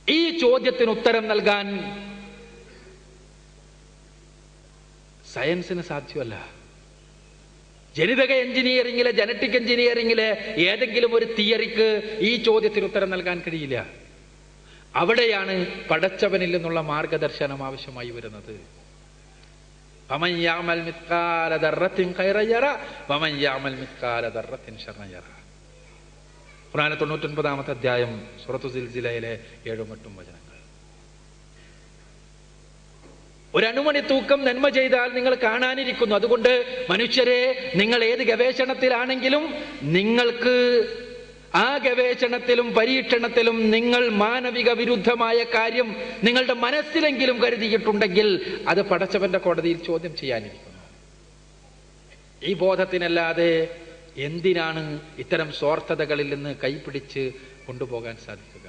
ഈ ചോദ്യത്തിന് ഉത്തരം നൽകാൻ സയൻസിന് സാധ്യമല്ല ജനിതക എഞ്ചിനീയറിംഗിലെ ജനറ്റിക് എഞ്ചിനീയറിംഗിലെ ഏതെങ്കിലും ഒരു തിയറിക്ക് ഈ ചോദ്യത്തിന് ഉത്തരം നൽകാൻ കഴിയില്ല അവിടെയാണ് പടച്ചവനിൽ നിന്നുള്ള മാർഗദർശനം ആവശ്യമായി വരുന്നത് ومن يعمل مثقال ذرة خيرا يرى ومن يعمل مثقال ذرة شرا يرى ഖുർആന തൊണ്ണൂറ്റൊൻപതാമത്തെ അധ്യായം സുറത്തു സിൽസിലയിലെ ഏഴും എട്ടും വചനങ്ങൾ ഒരു അണുമണി തൂക്കം നന്മ ചെയ്താൽ നിങ്ങൾ കാണാനിരിക്കുന്നു അതുകൊണ്ട് മനുഷ്യരെ നിങ്ങൾ ഏത് ഗവേഷണത്തിലാണെങ്കിലും നിങ്ങൾക്ക് ആ ഗവേഷണത്തിലും പരീക്ഷണത്തിലും നിങ്ങൾ മാനവിക വിരുദ്ധമായ കാര്യം നിങ്ങളുടെ മനസ്സിലെങ്കിലും കരുതിയിട്ടുണ്ടെങ്കിൽ അത് പടച്ചവന്റെ കോടതിയിൽ ചോദ്യം ചെയ്യാനിരിക്കുന്നു ഈ ബോധത്തിനല്ലാതെ എന്തിനാണ് ഇത്തരം സ്വാർത്ഥതകളിൽ നിന്ന് കൈപിടിച്ച് കൊണ്ടുപോകാൻ സാധിക്കുക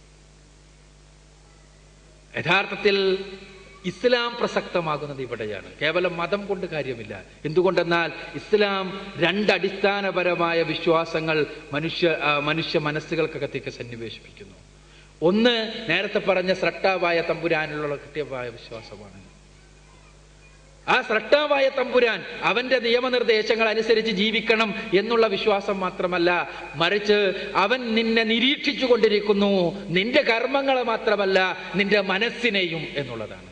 യഥാർത്ഥത്തിൽ ഇസ്ലാം പ്രസക്തമാകുന്നത് ഇവിടെയാണ് കേവലം മതം കൊണ്ട് കാര്യമില്ല എന്തുകൊണ്ടെന്നാൽ ഇസ്ലാം രണ്ട് അടിസ്ഥാനപരമായ വിശ്വാസങ്ങൾ മനുഷ്യ ആ, മനുഷ്യ മനസ്സുകൾക്കകത്തേക്ക് സന്നിവേശിപ്പിക്കുന്നു ഒന്ന് നേരത്തെ പറഞ്ഞ സ്രട്ടാവായ തമ്പുരാനിലുള്ള കൃത്യമായ വിശ്വാസമാണ് ആ സ്രട്ടാവായ തമ്പുരാൻ അവന്റെ നിയമനിർദ്ദേശങ്ങൾ അനുസരിച്ച് ജീവിക്കണം എന്നുള്ള വിശ്വാസം മാത്രമല്ല മറിച്ച് അവൻ നിന്നെ നിരീക്ഷിച്ചു കൊണ്ടിരിക്കുന്നു നിന്റെ കർമ്മങ്ങളെ മാത്രമല്ല നിന്റെ മനസ്സിനെയും എന്നുള്ളതാണ്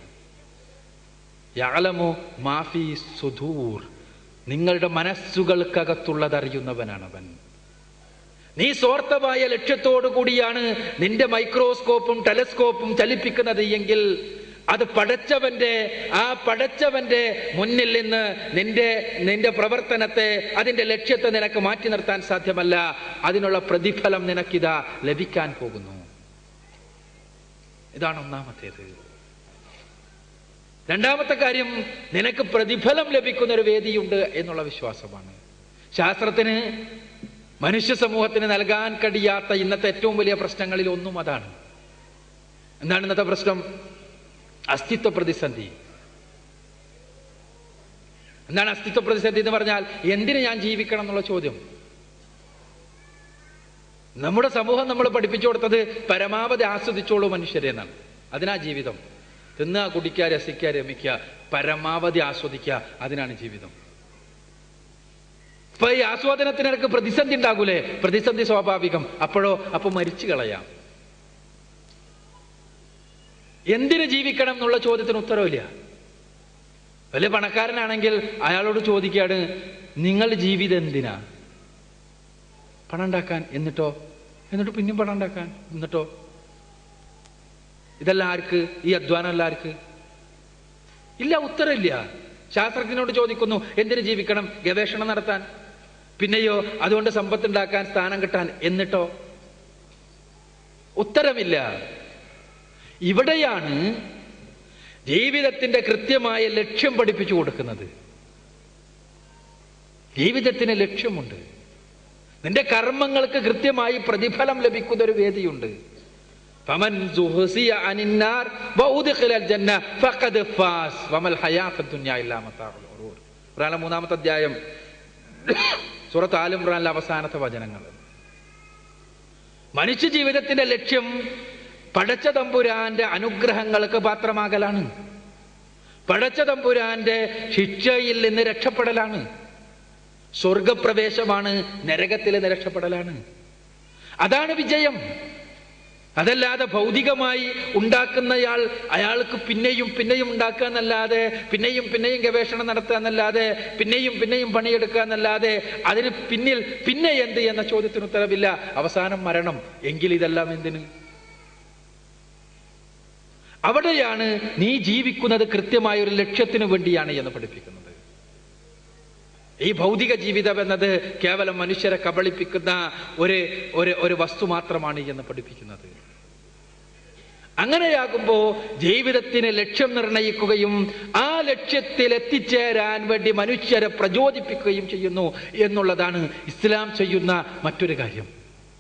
യാലമു മാഫി സുധൂർ നിങ്ങളുടെ മനസ്സുകൾക്കകത്തുള്ളത് അറിയുന്നവനാണ് അവൻ നീ സ്വാർത്ഥമായ ലക്ഷ്യത്തോടു കൂടിയാണ് നിന്റെ മൈക്രോസ്കോപ്പും ടെലസ്കോപ്പും ചലിപ്പിക്കുന്നത് എങ്കിൽ അത് പടച്ചവന്റെ ആ പടച്ചവന്റെ മുന്നിൽ നിന്ന് നിന്റെ നിന്റെ പ്രവർത്തനത്തെ അതിന്റെ ലക്ഷ്യത്തെ നിനക്ക് മാറ്റി നിർത്താൻ സാധ്യമല്ല അതിനുള്ള പ്രതിഫലം നിനക്കിതാ ലഭിക്കാൻ പോകുന്നു ഇതാണ് ഒന്നാമത്തേത് രണ്ടാമത്തെ കാര്യം നിനക്ക് പ്രതിഫലം ലഭിക്കുന്ന ഒരു വേദിയുണ്ട് എന്നുള്ള വിശ്വാസമാണ് ശാസ്ത്രത്തിന് മനുഷ്യ സമൂഹത്തിന് നൽകാൻ കഴിയാത്ത ഇന്നത്തെ ഏറ്റവും വലിയ പ്രശ്നങ്ങളിൽ ഒന്നും അതാണ് എന്താണ് ഇന്നത്തെ പ്രശ്നം അസ്തിത്വ പ്രതിസന്ധി എന്താണ് അസ്തിത്വ പ്രതിസന്ധി എന്ന് പറഞ്ഞാൽ എന്തിന് ഞാൻ ജീവിക്കണം എന്നുള്ള ചോദ്യം നമ്മുടെ സമൂഹം നമ്മൾ പഠിപ്പിച്ചു കൊടുത്തത് പരമാവധി ആസ്വദിച്ചോളൂ മനുഷ്യരെ എന്നാണ് അതിനാ ജീവിതം തിന്നുക കുടിക്കുക രസിക്കുക രമിക്കുക പരമാവധി ആസ്വദിക്കുക അതിനാണ് ജീവിതം ഇപ്പൊ ഈ ആസ്വാദനത്തിന് നിനക്ക് പ്രതിസന്ധി ഉണ്ടാകൂലേ പ്രതിസന്ധി സ്വാഭാവികം അപ്പോഴോ അപ്പൊ മരിച്ചു കളയാം എന്തിന് ജീവിക്കണം എന്നുള്ള ചോദ്യത്തിന് ഉത്തരവില്ല വലിയ പണക്കാരനാണെങ്കിൽ അയാളോട് ചോദിക്കാണ് നിങ്ങളുടെ ജീവിതം എന്തിനാ പണം ഉണ്ടാക്കാൻ എന്നിട്ടോ എന്നിട്ട് പിന്നെയും പണം ഉണ്ടാക്കാൻ എന്നിട്ടോ ഇതല്ല ആർക്ക് ഈ അധ്വാനം അല്ല ആർക്ക് ഇല്ല ഉത്തരമില്ല ശാസ്ത്രജ്ഞനോട് ചോദിക്കുന്നു എന്തിനു ജീവിക്കണം ഗവേഷണം നടത്താൻ പിന്നെയോ അതുകൊണ്ട് സമ്പത്തുണ്ടാക്കാൻ സ്ഥാനം കിട്ടാൻ എന്നിട്ടോ ഉത്തരമില്ല ഇവിടെയാണ് ജീവിതത്തിന്റെ കൃത്യമായ ലക്ഷ്യം പഠിപ്പിച്ചു കൊടുക്കുന്നത് ജീവിതത്തിന് ലക്ഷ്യമുണ്ട് നിന്റെ കർമ്മങ്ങൾക്ക് കൃത്യമായി പ്രതിഫലം ലഭിക്കുന്ന ഒരു വേദിയുണ്ട് فمن زهزي عن النار وأدخل الجنة فقد فاز وما الحياة الدنيا إلا متاع الغرور ഖുർആനിലെ മൂന്നാമത്തെ അധ്യായം സൂറത്ത് ആൽ ഇമ്രാനിലെ അവസാനത്തെ വചനങ്ങൾ മനുഷ്യ ജീവിതത്തിന്റെ ലക്ഷ്യം പടച്ച തമ്പുരാന്റെ അനുഗ്രഹങ്ങൾക്ക് പാത്രമാകലാണ് പടച്ച തമ്പുരാന്റെ ശിക്ഷയിൽ നിന്ന് രക്ഷപ്പെടലാണ് സ്വർഗപ്രവേശമാണ് നരകത്തിൽ നിന്ന് രക്ഷപ്പെടലാണ് അതാണ് വിജയം അതല്ലാതെ ഭൗതികമായി ഉണ്ടാക്കുന്നയാൾ അയാൾക്ക് പിന്നെയും പിന്നെയും ഉണ്ടാക്കുക എന്നല്ലാതെ പിന്നെയും പിന്നെയും ഗവേഷണം നടത്തുക എന്നല്ലാതെ പിന്നെയും പിന്നെയും പണിയെടുക്കുക എന്നല്ലാതെ അതിന് പിന്നിൽ പിന്നെ എന്ത് എന്ന ചോദ്യത്തിന് ഉത്തരവില്ല അവസാനം മരണം എങ്കിൽ ഇതെല്ലാം എന്തിന് അവിടെയാണ് നീ ജീവിക്കുന്നത് കൃത്യമായ ഒരു ലക്ഷ്യത്തിന് വേണ്ടിയാണ് എന്ന് പഠിപ്പിക്കുന്നത് ഈ ഭൗതിക ജീവിതം എന്നത് കേവലം മനുഷ്യരെ കബളിപ്പിക്കുന്ന ഒരു ഒരു ഒരു വസ്തു മാത്രമാണ് എന്ന് പഠിപ്പിക്കുന്നത് അങ്ങനെയാകുമ്പോ ജീവിതത്തിന് ലക്ഷ്യം നിർണയിക്കുകയും ആ ലക്ഷ്യത്തിൽ എത്തിച്ചേരാൻ വേണ്ടി മനുഷ്യരെ പ്രചോദിപ്പിക്കുകയും ചെയ്യുന്നു എന്നുള്ളതാണ് ഇസ്ലാം ചെയ്യുന്ന മറ്റൊരു കാര്യം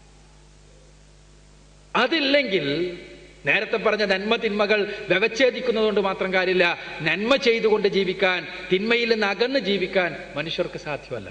അതില്ലെങ്കിൽ നേരത്തെ പറഞ്ഞ നന്മ തിന്മകൾ വ്യവച്ഛേദിക്കുന്നതുകൊണ്ട് മാത്രം കാര്യമില്ല നന്മ ചെയ്തുകൊണ്ട് ജീവിക്കാൻ തിന്മയിൽ നിന്ന് അകന്ന് ജീവിക്കാൻ മനുഷ്യർക്ക് സാധ്യമല്ല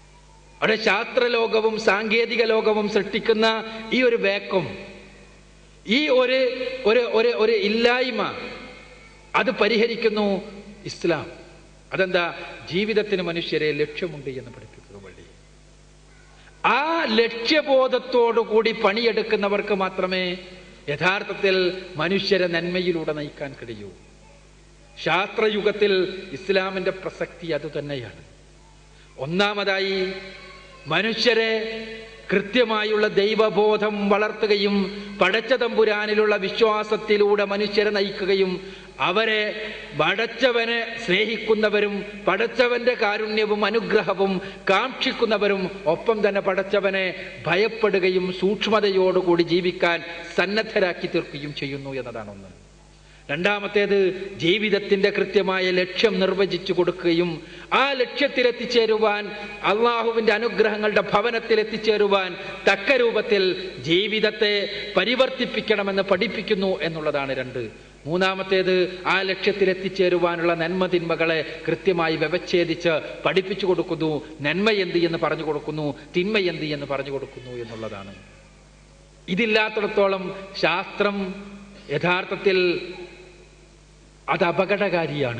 അവിടെ ശാസ്ത്രലോകവും സാങ്കേതിക ലോകവും സൃഷ്ടിക്കുന്ന ഈ ഒരു വേക്കം ഈ ഒരു ഒരു ഒരു ഒരു ഇല്ലായ്മ അത് പരിഹരിക്കുന്നു ഇസ്ലാം അതെന്താ ജീവിതത്തിന് മനുഷ്യരെ ലക്ഷ്യമുണ്ട് എന്ന് പഠിപ്പിക്കുക വഴി ആ ലക്ഷ്യബോധത്തോടു കൂടി പണിയെടുക്കുന്നവർക്ക് മാത്രമേ യഥാർത്ഥത്തിൽ മനുഷ്യരെ നന്മയിലൂടെ നയിക്കാൻ കഴിയൂ ശാസ്ത്രയുഗത്തിൽ ഇസ്ലാമിന്റെ പ്രസക്തി അതുതന്നെയാണ് ഒന്നാമതായി മനുഷ്യരെ കൃത്യമായുള്ള ദൈവബോധം വളർത്തുകയും പടച്ച തമ്പുരാനിലുള്ള വിശ്വാസത്തിലൂടെ മനുഷ്യരെ നയിക്കുകയും അവരെ പടച്ചവനെ സ്നേഹിക്കുന്നവരും പടച്ചവന്റെ കാരുണ്യവും അനുഗ്രഹവും കാക്ഷിക്കുന്നവരും ഒപ്പം തന്നെ പടച്ചവനെ ഭയപ്പെടുകയും സൂക്ഷ്മതയോടുകൂടി ജീവിക്കാൻ സന്നദ്ധരാക്കി തീർക്കുകയും ചെയ്യുന്നു എന്നതാണ് ഒന്ന് രണ്ടാമത്തേത് ജീവിതത്തിന്റെ കൃത്യമായ ലക്ഷ്യം നിർവചിച്ചു കൊടുക്കുകയും ആ ലക്ഷ്യത്തിലെത്തിച്ചേരുവാൻ അള്ളാഹുവിന്റെ അനുഗ്രഹങ്ങളുടെ ഭവനത്തിൽ എത്തിച്ചേരുവാൻ തക്ക രൂപത്തിൽ ജീവിതത്തെ പരിവർത്തിപ്പിക്കണമെന്ന് പഠിപ്പിക്കുന്നു എന്നുള്ളതാണ് രണ്ട് മൂന്നാമത്തേത് ആ ലക്ഷ്യത്തിൽ എത്തിച്ചേരുവാനുള്ള നന്മ തിന്മകളെ കൃത്യമായി വ്യവച്ഛേദിച്ച് പഠിപ്പിച്ചു കൊടുക്കുന്നു നന്മ എന്ത് എന്ന് പറഞ്ഞു കൊടുക്കുന്നു തിന്മ എന്ത് എന്ന് പറഞ്ഞു കൊടുക്കുന്നു എന്നുള്ളതാണ് ഇതില്ലാത്തിടത്തോളം ശാസ്ത്രം യഥാർത്ഥത്തിൽ അത് അപകടകാരിയാണ്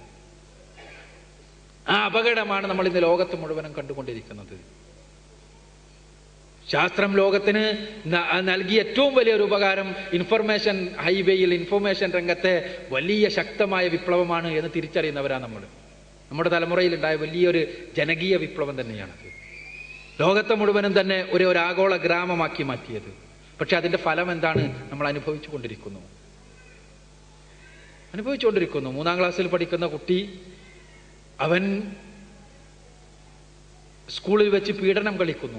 ആ അപകടമാണ് നമ്മൾ ഇന്ന് ലോകത്ത് മുഴുവനും കണ്ടുകൊണ്ടിരിക്കുന്നത് ശാസ്ത്രം ലോകത്തിന് ന- നൽകിയ ഏറ്റവും വലിയൊരു ഉപകാരം ഇൻഫർമേഷൻ ഹൈവേയിൽ ഇൻഫർമേഷൻ രംഗത്തെ വലിയ ശക്തമായ വിപ്ലവമാണ് എന്ന് തിരിച്ചറിയുന്നവരാണ് നമ്മൾ നമ്മുടെ തലമുറയിൽ ഉണ്ടായ വലിയൊരു ജനകീയ വിപ്ലവം തന്നെയാണത് ലോകത്തെ മുഴുവനും തന്നെ ഒരു ഒരു ആഗോള ഗ്രാമമാക്കി മാറ്റിയത് പക്ഷെ അതിന്റെ ഫലം എന്താണ് നമ്മൾ അനുഭവിച്ചു കൊണ്ടിരിക്കുന്നു അനുഭവിച്ചുകൊണ്ടിരിക്കുന്നു മൂന്നാം ക്ലാസ്സിൽ പഠിക്കുന്ന കുട്ടി അവൻ സ്കൂളിൽ വെച്ച് പീഡനം കളിക്കുന്നു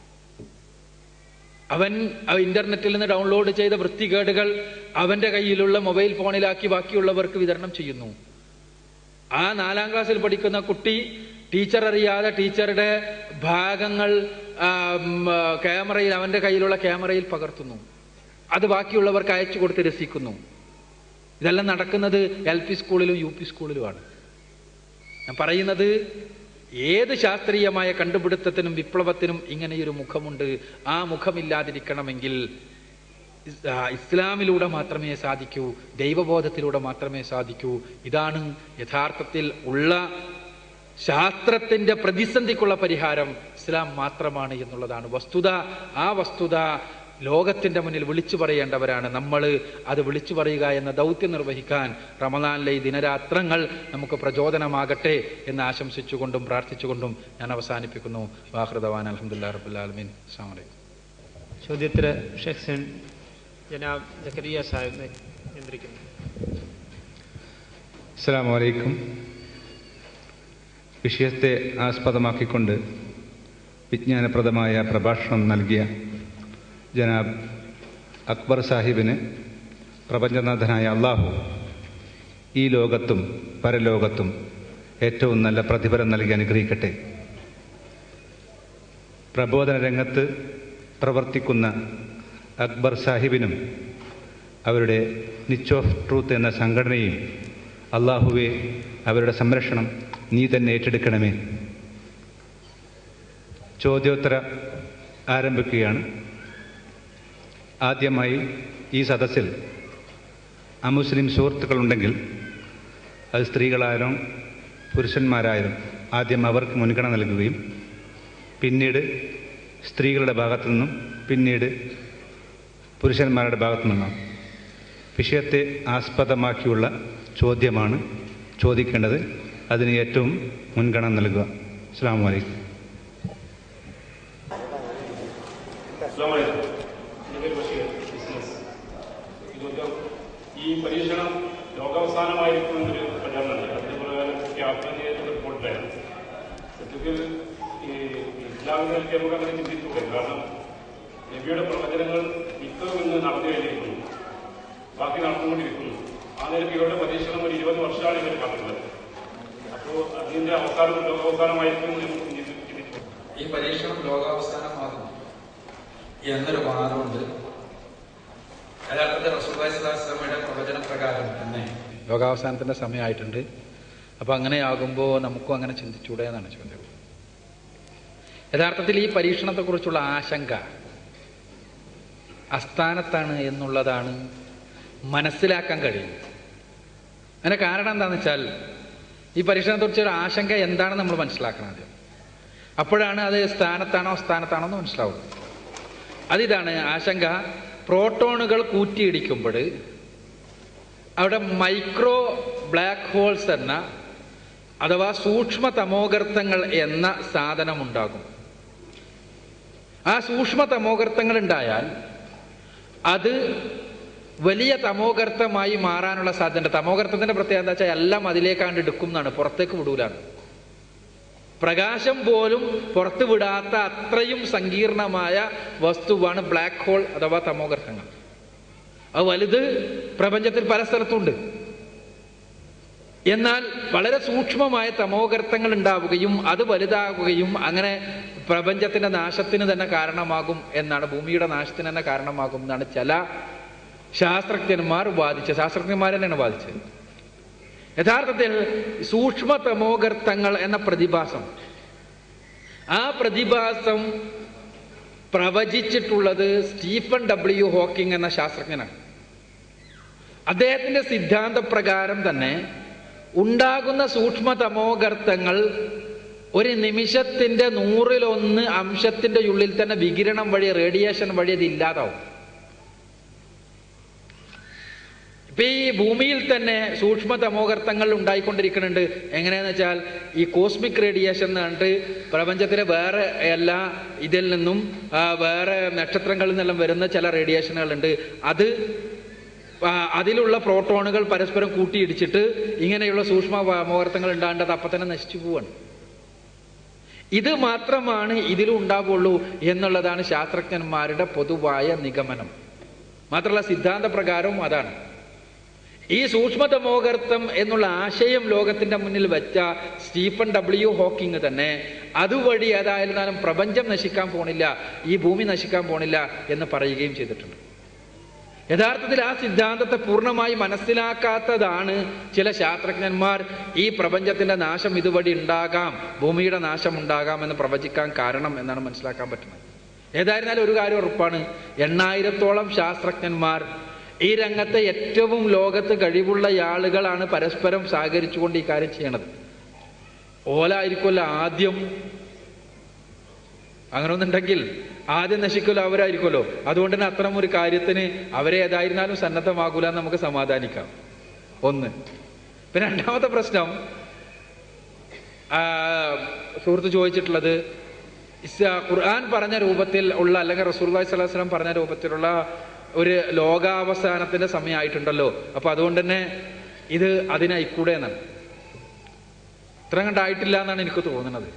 അവൻ അവ ഇന്റർനെറ്റിൽ നിന്ന് ഡൗൺലോഡ് ചെയ്ത വൃത്തികേടുകൾ അവന്റെ കയ്യിലുള്ള മൊബൈൽ ഫോണിലാക്കി ബാക്കിയുള്ളവർക്ക് വിതരണം ചെയ്യുന്നു ആ നാലാം ക്ലാസ്സിൽ പഠിക്കുന്ന കുട്ടി ടീച്ചർ അറിയാതെ ടീച്ചറുടെ ഭാഗങ്ങൾ ആ, ഉം, ആ, ക്യാമറയിൽ അവന്റെ കയ്യിലുള്ള ക്യാമറയിൽ പകർത്തുന്നു അത് ബാക്കിയുള്ളവർക്ക് അയച്ചു കൊടുത്ത് രസിക്കുന്നു ഇതെല്ലാം നടക്കുന്നത് എൽ പി സ്കൂളിലും യു പി സ്കൂളിലുമാണ് ഞാൻ പറയുന്നത് ഏത് ശാസ്ത്രീയമായ കണ്ടുപിടുത്തത്തിനും വിപ്ലവത്തിനും ഇങ്ങനെയൊരു മുഖമുണ്ട് ആ മുഖമില്ലാതിരിക്കണമെങ്കിൽ ഇസ്- ആ, ഇസ്ലാമിലൂടെ മാത്രമേ സാധിക്കൂ ദൈവബോധത്തിലൂടെ മാത്രമേ സാധിക്കൂ ഇതാണ് യഥാർത്ഥത്തിൽ ഉള്ള ശാസ്ത്രത്തിന്റെ പ്രതിസന്ധിക്കുള്ള പരിഹാരം ഇസ്ലാം മാത്രമാണ് എന്നുള്ളതാണ് വസ്തുത ആ വസ്തുത ലോകത്തിന്റെ മുന്നിൽ വിളിച്ചു പറയേണ്ടവരാണ് നമ്മൾ അത് വിളിച്ചു പറയുക എന്ന ദൗത്യം നിർവഹിക്കാൻ റമദാനിലെ ഈ ദിനരാത്രങ്ങൾ നമുക്ക് പ്രചോദനമാകട്ടെ എന്ന് ആശംസിച്ചുകൊണ്ടും പ്രാർത്ഥിച്ചുകൊണ്ടും ഞാൻ അവസാനിപ്പിക്കുന്നു വാഹൃദവാൻ അലഹമുല്ലാ റബുല്ലാലമീൻ അസ്സാം വലൈക്കും ചോദ്യത്തിന് ഷെക്സൺ ജനാബ് ജക്കരിയ സാഹിബ് നിയന്ത്രിക്കുന്നു അസ്സാം വലൈക്കും വിഷയത്തെ ആസ്പദമാക്കിക്കൊണ്ട് വിജ്ഞാനപ്രദമായ പ്രഭാഷണം നൽകിയ ജനാബ് അക്ബർ സാഹിബിന് പ്രപഞ്ചനാഥനായ അള്ളാഹു ഈ ലോകത്തും പരലോകത്തും ഏറ്റവും നല്ല പ്രതിഫലം നൽകി അനുഗ്രഹിക്കട്ടെ പ്രബോധന രംഗത്ത് പ്രവർത്തിക്കുന്ന അക്ബർ സാഹിബിനും അവരുടെ നിച്ച് ഓഫ് ട്രൂത്ത് എന്ന സംഘടനയും അള്ളാഹുവെ അവരുടെ സംരക്ഷണം നീ തന്നെ ഏറ്റെടുക്കണമേ ചോദ്യോത്തര ആരംഭിക്കുകയാണ് ആദ്യമായി ഈ സദസ്സിൽ അമുസ്ലിം സുഹൃത്തുക്കളുണ്ടെങ്കിൽ അത് സ്ത്രീകളായാലും പുരുഷന്മാരായാലും ആദ്യം അവർക്ക് മുൻഗണന നൽകുകയും പിന്നീട് സ്ത്രീകളുടെ ഭാഗത്തു നിന്നും പിന്നീട് പുരുഷന്മാരുടെ ഭാഗത്തു നിന്നും വിഷയത്തെ ആസ്പദമാക്കിയുള്ള ചോദ്യമാണ് ചോദിക്കേണ്ടത് അതിന് ഏറ്റവും മുൻഗണന നൽകുക അസ്സാം വലൈക്കും അസ്സലാമലൈക്കും. എൻ്റെ പേര് ബഷീർ, ബിസിനസ്. ഇതൊക്കെ ഈ പരീക്ഷണം ലോകാവസാനമായിരിക്കും എന്നൊരു പ്രചാരണമുണ്ട് അതിന് പ്രകാരം ക്യാപ്റ്റൻ ചെയ്ത റിപ്പോർട്ടിലായിരുന്നു സത്യത്തിൽ ഈ ഇസ്ലാമിക നമുക്ക് അങ്ങനെ ചിന്തിച്ചൂടെ കാരണം നബിയുടെ പ്രവചനങ്ങൾ മിക്കവും ഇന്ന് നടന്നു കഴിഞ്ഞിരിക്കുന്നു ബാക്കി നടന്നുകൊണ്ടിരിക്കുന്നു ആ നിലയ്ക്ക് ഇവരുടെ പരീക്ഷണം ഒരു ഇരുപത് വർഷമാണ് ഇവർ കാട്ടുന്നത് അപ്പോൾ അതിന്റെ അവസാനം ലോകാവസാനമായിരിക്കും എന്ന് നമുക്ക് ചിന്തിച്ചു ചിന്തിച്ചു ഈ പരീക്ഷണം ലോകാവസാനമാകും എന്നൊരു വാദമുണ്ട് യഥാർത്ഥത്തിൽ റസൂബാസ്ലാമയുടെ പ്രവചന പ്രകാരം തന്നെ ലോകാവസാനത്തിന്റെ സമയമായിട്ടുണ്ട് അപ്പൊ അങ്ങനെയാകുമ്പോൾ നമുക്കും അങ്ങനെ ചിന്തിച്ചൂടെ എന്നാണ് ചോദ്യം യഥാർത്ഥത്തിൽ ഈ പരീക്ഷണത്തെക്കുറിച്ചുള്ള ആശങ്ക അസ്ഥാനത്താണ് എന്നുള്ളതാണ് മനസ്സിലാക്കാൻ കഴിയുന്നത് അതിന് കാരണം എന്താണെന്ന് വെച്ചാൽ ഈ പരീക്ഷണത്തെക്കുറിച്ച് ഒരു ആശങ്ക എന്താണെന്ന് നമ്മൾ മനസ്സിലാക്കണം ആദ്യം അപ്പോഴാണ് അത് സ്ഥാനത്താണോ സ്ഥാനത്താണോ എന്ന് മനസ്സിലാവുന്നത് അതിതാണ് ആശങ്ക പ്രോട്ടോണുകൾ കൂറ്റിയിടിക്കുമ്പോൾ അവിടെ മൈക്രോ ബ്ലാക്ക് ഹോൾസ് എന്ന അഥവാ സൂക്ഷ്മ തമോഗർത്തങ്ങൾ എന്ന സാധനം ഉണ്ടാകും ആ സൂക്ഷ്മ തമോഗർത്തങ്ങൾ ഉണ്ടായാൽ അത് വലിയ തമോഗർത്തമായി മാറാനുള്ള സാധ്യത തമോഗർത്തത്തിന്റെ പ്രത്യേകത എന്താ വെച്ചാൽ എല്ലാം അതിലേക്കാണ്ട് എടുക്കും എന്നാണ് പുറത്തേക്ക് വിടൂലാണ് പ്രകാശം പോലും പുറത്തു വിടാത്ത അത്രയും സങ്കീർണമായ വസ്തുവാണ് ബ്ലാക്ക് ഹോൾ അഥവാ തമോഗർത്തങ്ങൾ അത് വലുത് പ്രപഞ്ചത്തിൽ പല സ്ഥലത്തുണ്ട് എന്നാൽ വളരെ സൂക്ഷ്മമായ തമോഗർത്തങ്ങൾ ഉണ്ടാവുകയും അത് വലുതാവുകയും അങ്ങനെ പ്രപഞ്ചത്തിന്റെ നാശത്തിന് തന്നെ കാരണമാകും എന്നാണ് ഭൂമിയുടെ നാശത്തിന് തന്നെ കാരണമാകും എന്നാണ് ചില ശാസ്ത്രജ്ഞന്മാർ വാദിച്ചത് ശാസ്ത്രജ്ഞന്മാർ തന്നെയാണ് വാദിച്ചത് യഥാർത്ഥത്തിൽ സൂക്ഷ്മ തമോഗർത്തങ്ങൾ എന്ന പ്രതിഭാസം ആ പ്രതിഭാസം പ്രവചിച്ചിട്ടുള്ളത് സ്റ്റീഫൻ ഡബ്ല്യു ഹോക്കിംഗ് എന്ന ശാസ്ത്രജ്ഞനാണ് അദ്ദേഹത്തിന്റെ സിദ്ധാന്ത പ്രകാരം തന്നെ ഉണ്ടാകുന്ന സൂക്ഷ്മ തമോഗർത്തങ്ങൾ ഒരു നിമിഷത്തിന്റെ നൂറിലൊന്ന് അംശത്തിന്റെ ഉള്ളിൽ തന്നെ വികിരണം വഴി റേഡിയേഷൻ വഴി അത് ഇല്ലാതാവും ഇപ്പൊ ഈ ഭൂമിയിൽ തന്നെ സൂക്ഷ്മ തമോഗർത്തങ്ങൾ ഉണ്ടായിക്കൊണ്ടിരിക്കുന്നുണ്ട് എങ്ങനെയാന്ന് വെച്ചാൽ ഈ കോസ്മിക് റേഡിയേഷൻ എന്ന് പറഞ്ഞിട്ട് പ്രപഞ്ചത്തിലെ വേറെ എല്ലാ ഇതിൽ നിന്നും ആ, വേറെ നക്ഷത്രങ്ങളിൽ നിന്നെല്ലാം വരുന്ന ചില റേഡിയേഷനുകളുണ്ട് അത് ആ, അതിലുള്ള പ്രോട്ടോണുകൾ പരസ്പരം കൂട്ടിയിടിച്ചിട്ട് ഇങ്ങനെയുള്ള സൂക്ഷ്മ തമോഗർത്തങ്ങൾ ഉണ്ടാകേണ്ടത് അപ്പൊ തന്നെ നശിച്ചു പോവാണ് ഇത് മാത്രമാണ് ഇതിലും ഉണ്ടാവുള്ളൂ എന്നുള്ളതാണ് ശാസ്ത്രജ്ഞന്മാരുടെ പൊതുവായ നിഗമനം മാത്രമല്ല സിദ്ധാന്ത പ്രകാരവും അതാണ് ഈ സൂക്ഷ്മതമോഗർത്തം എന്നുള്ള ആശയം ലോകത്തിന്റെ മുന്നിൽ വെച്ച സ്റ്റീഫൻ ഡബ്ല്യു ഹോക്കിംഗ് തന്നെ അതുവഴി ഏതായിരുന്നാലും പ്രപഞ്ചം നശിക്കാൻ പോണില്ല ഈ ഭൂമി നശിക്കാൻ പോണില്ല എന്ന് പറയുകയും ചെയ്തിട്ടുണ്ട് യഥാർത്ഥത്തിൽ ആ സിദ്ധാന്തത്തെ പൂർണ്ണമായി മനസ്സിലാക്കാത്തതാണ് ചില ശാസ്ത്രജ്ഞന്മാർ ഈ പ്രപഞ്ചത്തിന്റെ നാശം ഇതുവഴി ഉണ്ടാകാം ഭൂമിയുടെ നാശം ഉണ്ടാകാം എന്ന് പ്രവചിക്കാൻ കാരണം എന്നാണ് മനസ്സിലാക്കാൻ പറ്റുന്നത് ഏതായിരുന്നാലും ഒരു കാര്യം ഉറപ്പാണ് എണ്ണായിരത്തോളം ശാസ്ത്രജ്ഞന്മാർ ഈ രംഗത്തെ ഏറ്റവും ലോകത്ത് കഴിവുള്ള ആളുകളാണ് പരസ്പരം സഹകരിച്ചുകൊണ്ട് ഈ കാര്യം ചെയ്യണത് ഓലായിരിക്കുമല്ലോ ആദ്യം അങ്ങനെ ഒന്നുണ്ടെങ്കിൽ ആദ്യം നശിക്കുമല്ലോ അവരായിരിക്കുമല്ലോ അതുകൊണ്ട് തന്നെ അത്തരം ഒരു കാര്യത്തിന് അവരെ ഏതായിരുന്നാലും സന്നദ്ധമാകൂല എന്ന് നമുക്ക് സമാധാനിക്കാം ഒന്ന് പിന്നെ രണ്ടാമത്തെ പ്രശ്നം ആ, സുഹൃത്ത് ചോദിച്ചിട്ടുള്ളത് ഇസ് ഖുർആൻ പറഞ്ഞ രൂപത്തിൽ ഉള്ള അല്ലെങ്കിൽ റസൂൽ സ്വലാഹു വസ്ലം പറഞ്ഞ രൂപത്തിലുള്ള ഒരു ലോകാവസാനത്തിന്റെ സമയമായിട്ടുണ്ടല്ലോ അപ്പൊ അതുകൊണ്ട് തന്നെ ഇത് അതിനായിക്കൂടെ എന്നാണ് ഇത്ര കണ്ടായിട്ടില്ല എന്നാണ് എനിക്ക് തോന്നുന്നത്